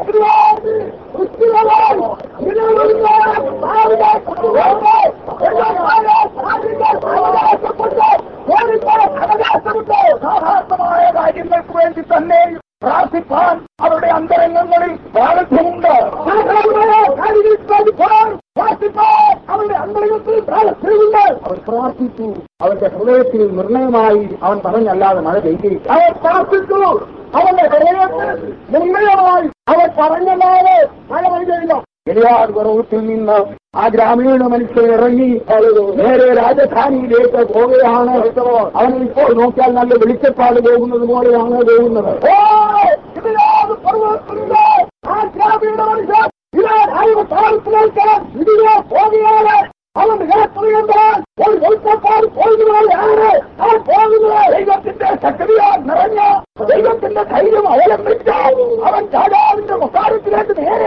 സാധാരണമായ കാര്യങ്ങൾക്ക് വേണ്ടി തന്നെ പ്രാർത്ഥിപ്പാൻ അവരുടെ അന്തരംഗങ്ങളിൽ പ്രാഗൽഭ്യമുണ്ട് സാധാരണമായ കാര്യങ്ങൾക്ക് വേണ്ടി പ്രാർത്ഥിപ്പാൻ അവരുടെ അന്തരംഗത്തിൽ പ്രാഗൽഭ്യമുണ്ട് അവർ പ്രാർത്ഥിച്ചു അവന്റെ ഹൃദയത്തിൽ നിർണയമായി അവൻ പറഞ്ഞല്ലാതെ മഴ പെയ്തിരിക്കും അവർ പ്രാർത്ഥിച്ചു അവന്റെ ഹൃദയത്തിൽ നിർണയമായി അവർ പറഞ്ഞല്ലാതെ മഴ പെയ്തില്ല എലിയാട് പർവ്വതത്തിൽ നിന്ന് ആ ഗ്രാമീണ മനുഷ്യൻ ഇറങ്ങി നേരെ രാജധാനിയിലേക്ക് പോവുകയാണ് അവൻ ഇപ്പോൾ നോക്കിയാൽ നല്ല വെളിച്ചപ്പാട് പോകുന്നത് പോലെയാണ് പോകുന്നത് ഓ, എലിയാട് പർവ്വതത്തിലുള്ള ആ ഗ്രാമീണ മനുഷ്യൻ ഇതാ ദൈവസ്ഥാനത്തിലേക്ക് ഇതിനെ പോവുകയാണ് അവൻ കേൾക്കുകയെന്നാൽ ഒരു വെളിച്ചപ്പാട് പോകുന്നതാണ് അവൻ പോകുന്നത് ദൈവത്തിന്റെ ശക്തിയാൽ നിറഞ്ഞ ദൈവത്തിന്റെ ധൈര്യം അവലംബിച്ച അവൻ രാജാവിന്റെ കൊട്ടാരത്തിലേക്ക് നേരെ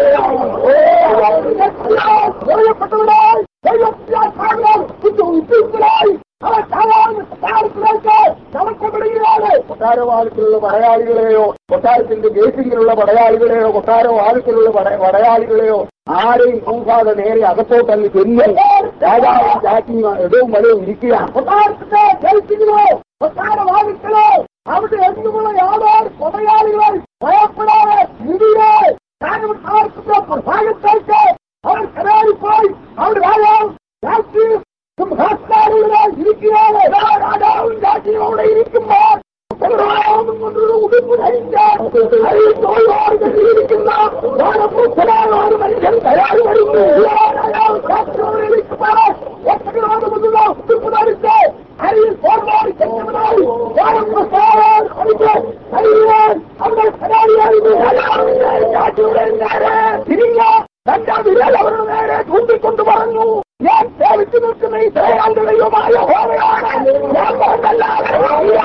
പറയപ്പെട്ടവരായി ദൈവത്തിനാൽ കാണാൻ ഉദ്യോഗസ്ഥരായി അവൻ രാജാവിന്റെ കൊട്ടാരത്തിലേക്ക് നടക്കപ്പെടുകയാണ് കൊട്ടാരവാദത്തിലുള്ള പടയാളികളെയോ കൊട്ടാരത്തിന്റെ ഗേറ്റിങ്ങിലുള്ള പടയാളികളെയോ കൊട്ടാരവാദത്തിലുള്ള പട- പടയാളികളെയോ ആരെയും നോക്കാതെ നേരെ അകത്തോട്ടങ്ങ് ചെന്ന് രാജാവും ചാറ്റിയും ഇടവും വലവും ഇരിക്കുക കൊട്ടാരത്തിന്റെ ഗേറ്റിങ്ങിലോ കൊട്ടാരവാദിക്കലോ അവിടെ എങ്ങുമുള്ള യാതൊരു കൊടയാളികളെ ഭയപ്പെടാതെ ഇന്ത്യയെ ഭാഗത്തേക്ക് അവർ കരാറിപ്പോയി അവർ രാജാവും ചാറ്റിയും സിംഹാസ്ഥാനങ്ങളായി ഇരിക്കുകയാണ് രാജാവും ചാറ്റിയും അവിടെ ഇരിക്കുമ്പോൾ ഉത്തരവാദിത്വം കൊണ്ടൊരു ഉടുപ്പ് ധരിക്കാൻ അതിൽ തൊഴിലാളികൾ ഇരിക്കുന്ന വാനപ്പുത്തനായ ഒരു മനുഷ്യൻ കരാറ് വരുന്നു രാജാവ് ചാറ്റിയോടെ ഇരിക്കുമ്പോൾ ഒറ്റകളാകുമെന്നുള്ള ഉടുപ്പ് ധരിച്ച് അരിയിൽ പോർവാടി ചെന്നവനായി വാനപ്രസ്ഥാനം അടിച്ച് കഴിയാൻ അവർ കരാറിയായിരുന്നു രാജാവിന്റെ ചാറ്റിയുടെ നേരെ തിരിഞ്ഞ തന്റെ വിരൽ അവരുടെ നേരെ ചൂണ്ടിക്കൊണ്ട് പറഞ്ഞു ഞാൻ സേവിച്ചു നിൽക്കുന്ന ഈ ദയാന്റെ ദൈവമായ ഹോമയാണ് ഞാൻ പറഞ്ഞല്ലാതെ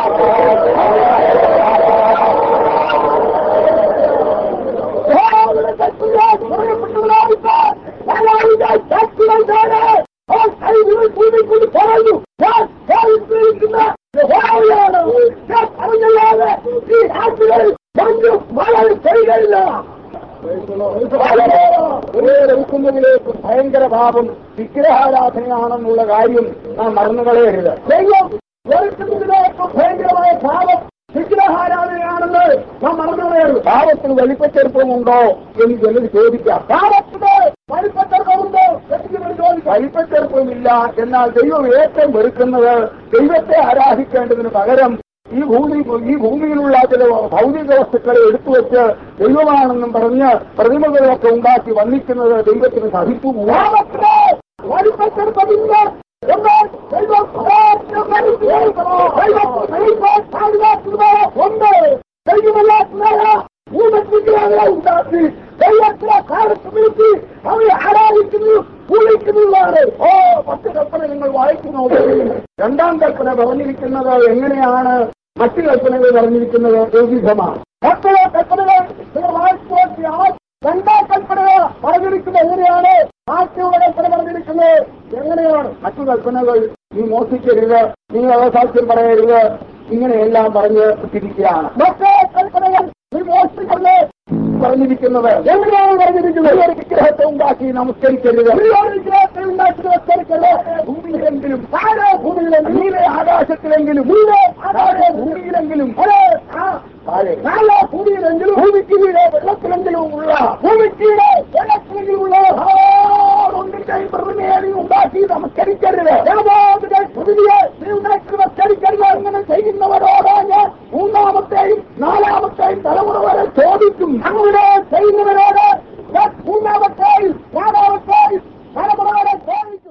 യഹോവയുടെ ശക്തിയാൽ പറയപ്പെട്ടവരായിട്ട് ഞങ്ങളുടെ ശക്തികൾ നേരെ ആ കൈകൾ കൂടിക്കൂടി പറഞ്ഞു ഞാൻ സേവിച്ചിരിക്കുന്ന യഹോവയാണ് ഞാൻ പറഞ്ഞല്ലാതെ ഈ നാട്ടുകൾ മഞ്ഞു മഴ ചെയ്യുകയില്ല ഒരേക്കുന്നതിലേക്ക് ഭയങ്കര പാപം വിഗ്രഹാരാധനയാണെന്നുള്ള കാര്യം നാം മറന്നുകളയരുത് ദൈവം വെറുക്കുന്നതിലേക്ക് ഭയങ്കരമായ പാപം വിഗ്രഹാരാധനയാണെന്ന് നാം മറന്നുകളയരുത് പാപത്തിന് വലിപ്പച്ചെറുപ്പമുണ്ടോ എന്ന് ചിലർ ചോദിക്കാം പാപത്തിന് വലിപ്പച്ചെറുപ്പമുണ്ടോ എന്ന് ചിലർ ചോദിക്കാം വലിപ്പച്ചെറുപ്പമില്ല എന്നാൽ ദൈവം ഏറ്റവും വെറുക്കുന്നത് ദൈവത്തെ ആരാധിക്കേണ്ടതിന് പകരം ഈ ഭൂമി ഈ ഭൂമിയിലുള്ള ചില ഭൗതിക വസ്തുക്കളെ എടുത്തു വെച്ച് ദൈവമാണെന്നും പറഞ്ഞ് പ്രതിമകളൊക്കെ ഉണ്ടാക്കി വന്നിക്കുന്നത് ദൈവത്തിന് സഹിച്ചു വലിപ്പച്ചെറുപ്പമില്ല എന്നാൽ ദൈവം ഉണ്ട് ദൈവമല്ലാത്ത ഭൂമിഗ്രാമങ്ങളെ ഉണ്ടാക്കി ദൈവത്തിലെ കാലത്ത് വിളിച്ച് അവരെ ആരാധിക്കുന്നു പൂജിക്കുന്നതാണ് ഓ പത്ത് കൽപ്പന നിങ്ങൾ വായിക്കുന്നു രണ്ടാം കൽപ്പന പറഞ്ഞിരിക്കുന്നത് എങ്ങനെയാണ് മറ്റു കൽപ്പനകൾ പറഞ്ഞിരിക്കുന്നത് വിവിധമാണ് മറ്റുള്ള കൽപ്പനകൾ നിങ്ങൾ വായിച്ചു നോക്കിയാൽ രണ്ടാം കൽപ്പനകൾ പറഞ്ഞിരിക്കുന്നത് എങ്ങനെയാണ് ബാക്കിയുള്ള കൽപ്പന പറഞ്ഞിരിക്കുന്നത് എങ്ങനെയാണ് മറ്റു കൽപ്പനകൾ നീ മോഷിക്കരുത് നീ അവസാക്ഷ്യം പറയരുത് ഇങ്ങനെയെല്ലാം പറഞ്ഞ് തിരിക്കുകയാണ് മറ്റേ കൽപ്പനകൾ നീ മോഷ്ടിക്കരുത് പറഞ്ഞിരിക്കുന്നത് എങ്ങനെയാണ് പറഞ്ഞിരിക്കുന്നത് ഒരു വിഗ്രഹത്തെ ഉണ്ടാക്കി നമസ്കരിക്കരുത് ഒരു വിഗ്രഹത്തെ ഉണ്ടാക്കി നമസ്കരിക്കരുത് ഭൂമിയിലെങ്കിലും താഴെ ഭൂമിയിലെങ്കിലും നീലെ ആകാശത്തിലെങ്കിലും നീലെ താഴെ ഭൂമിയിലെങ്കിലും അതെ താഴെ താഴെ ഭൂമിയിലെങ്കിലും ഭൂമിക്ക് കീഴെ വെള്ളത്തിലെങ്കിലും ഉള്ള ഭൂമിക്ക് കീഴെ വെള്ളത്തിലെങ്കിലും ഉള്ള ഒന്നിന്റെയും പ്രതിമയെ നീ ഉണ്ടാക്കി നമസ്കരിക്കരുത് യാതൊരു പ്രതിമയെ നീ ഉണ്ടാക്കി നമസ്കരിക്കരുത് അങ്ങനെ ചെയ്യുന്നവരോട് ഞാൻ മൂന്നാമത്തെയും നാലാമത്തെയും തലമുറ വരെ ചോദിക്കും അങ്ങനെ ചെയ്യുന്നവരോട് ഞാൻ മൂന്നാമത്തെയും നാലാമത്തെയും തലമുറ വരെ ചോദിക്കും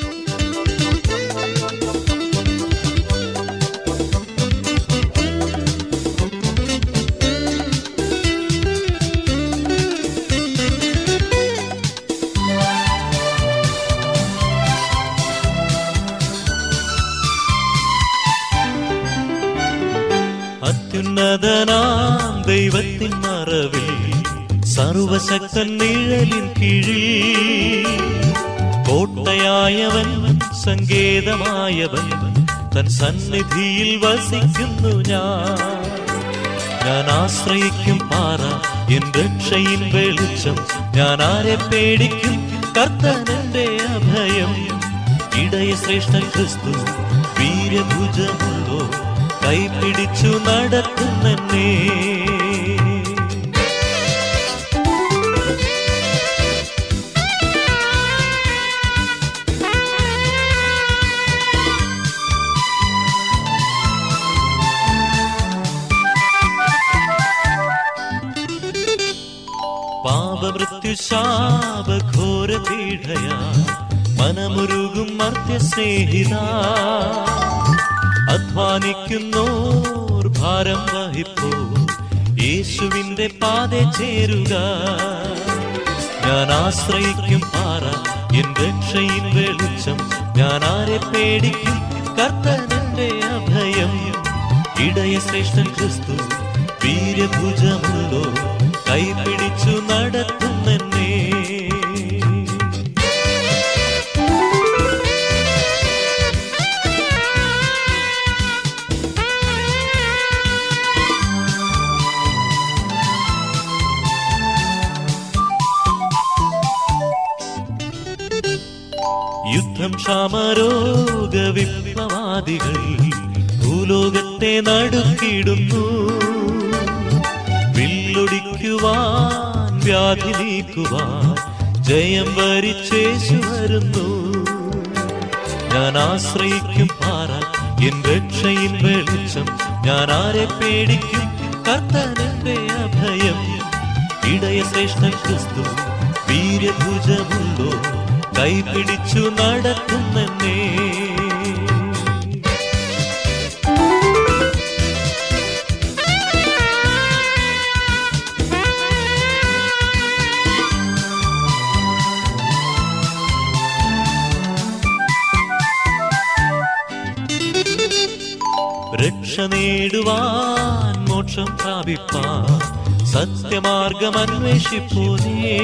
അത്യുന്നതനാം ദൈവത്തിൻ മറവിൽ സർവശക്തൻ നിഴലിൻ കീഴിൽ കോട്ടയായവൻ സങ്കേതമായവൻ തൻ സന്നിധിയിൽ വസിക്കുന്നു ഞാൻ ഞാൻ ആശ്രയിക്കും പാറ എൻ രക്ഷയിൻ വെളിച്ചം ഞാൻ ആരെ പേടിക്കും കർത്തനന്റെ അഭയം ഇടയ ശ്രേഷ്ഠ ക്രിസ്തു വീരഭുജമുള്ളോ കൈപിടിച്ചു നടത്തുന്നെന്നേ പാപമൃത്യുശാപഘോര പീഠയാ മനമുരുകും മർത്യ സ്നേഹിത അധ്വാനിക്കുന്നോർ ഭാരം വഹിപ്പോ യേശുവിന്റെ പാതെ ചേരുക ഞാൻ ആശ്രയിക്കും പാറ എൻ രക്ഷയിൻ വെളിച്ചം ഞാൻ ആരെ പേടിക്കും കർത്തനന്റെ അഭയം ഇടയ ശ്രേഷ്ഠൻ ക്രിസ്തു വീരഭുജമുള്ളോ കൈപിടിച്ചു നടത്തുന്നെന്നേ യുദ്ധം ക്ഷാമരോഗ വിപ്ലവാദികൾ ഭൂലോകത്തെ നടുക്കിടുന്നു വില്ലൊടിക്കുവാൻ വ്യാധി നീക്കുവാൻ ജയം വരിച്ചേശു വരുന്നു ഞാൻ ആശ്രയിക്കും പാറ എൻ രക്ഷയിൻ വെളിച്ചം ഞാൻ ആരെ പേടിക്കും കർത്തനന്റെ അഭയം ഇടയ ശ്രേഷ്ഠ ക്രിസ്തു വീരഭുജമുള്ളോ കൈപിടിച്ചു നടത്തുന്നെന്നേ രക്ഷ നേടുവാൻ മോക്ഷം പ്രാപിപ്പാൻ സത്യമാർഗം അന്വേഷിപ്പോനേ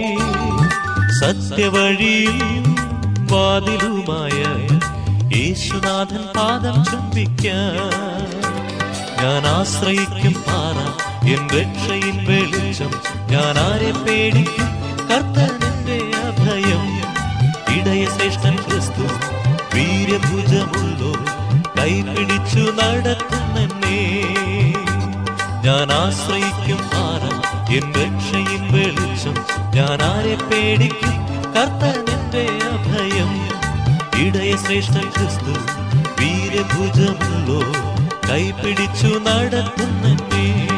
സത്യവഴിയും വാതിലുമായ യേശുനാഥൻ പാദം ചുംബിക്കാൻ ഞാൻ ആശ്രയിക്കും പാറ എൻ രക്ഷയിൻ വെളിച്ചം ഞാൻ ആരെ പേടിക്കും കർത്തനന്റെ അഭയം ഇടയ ശ്രേഷ്ഠൻ ക്രിസ്തു വീരഭുജമുള്ളോ കൈപിടിച്ചു നടത്തുന്നെന്നേ ഞാൻ ആശ്രയിക്കും പാറ എൻ രക്ഷയിൻ വെളിച്ചം ഞാൻ ആരെ പേടിക്കും കർത്തനന്റെ അഭയം ഇടയ ശ്രേഷ്ഠൻ ക്രിസ്തു വീരഭുജമുള്ളോ കൈപിടിച്ചു നടത്തുന്നെന്നേ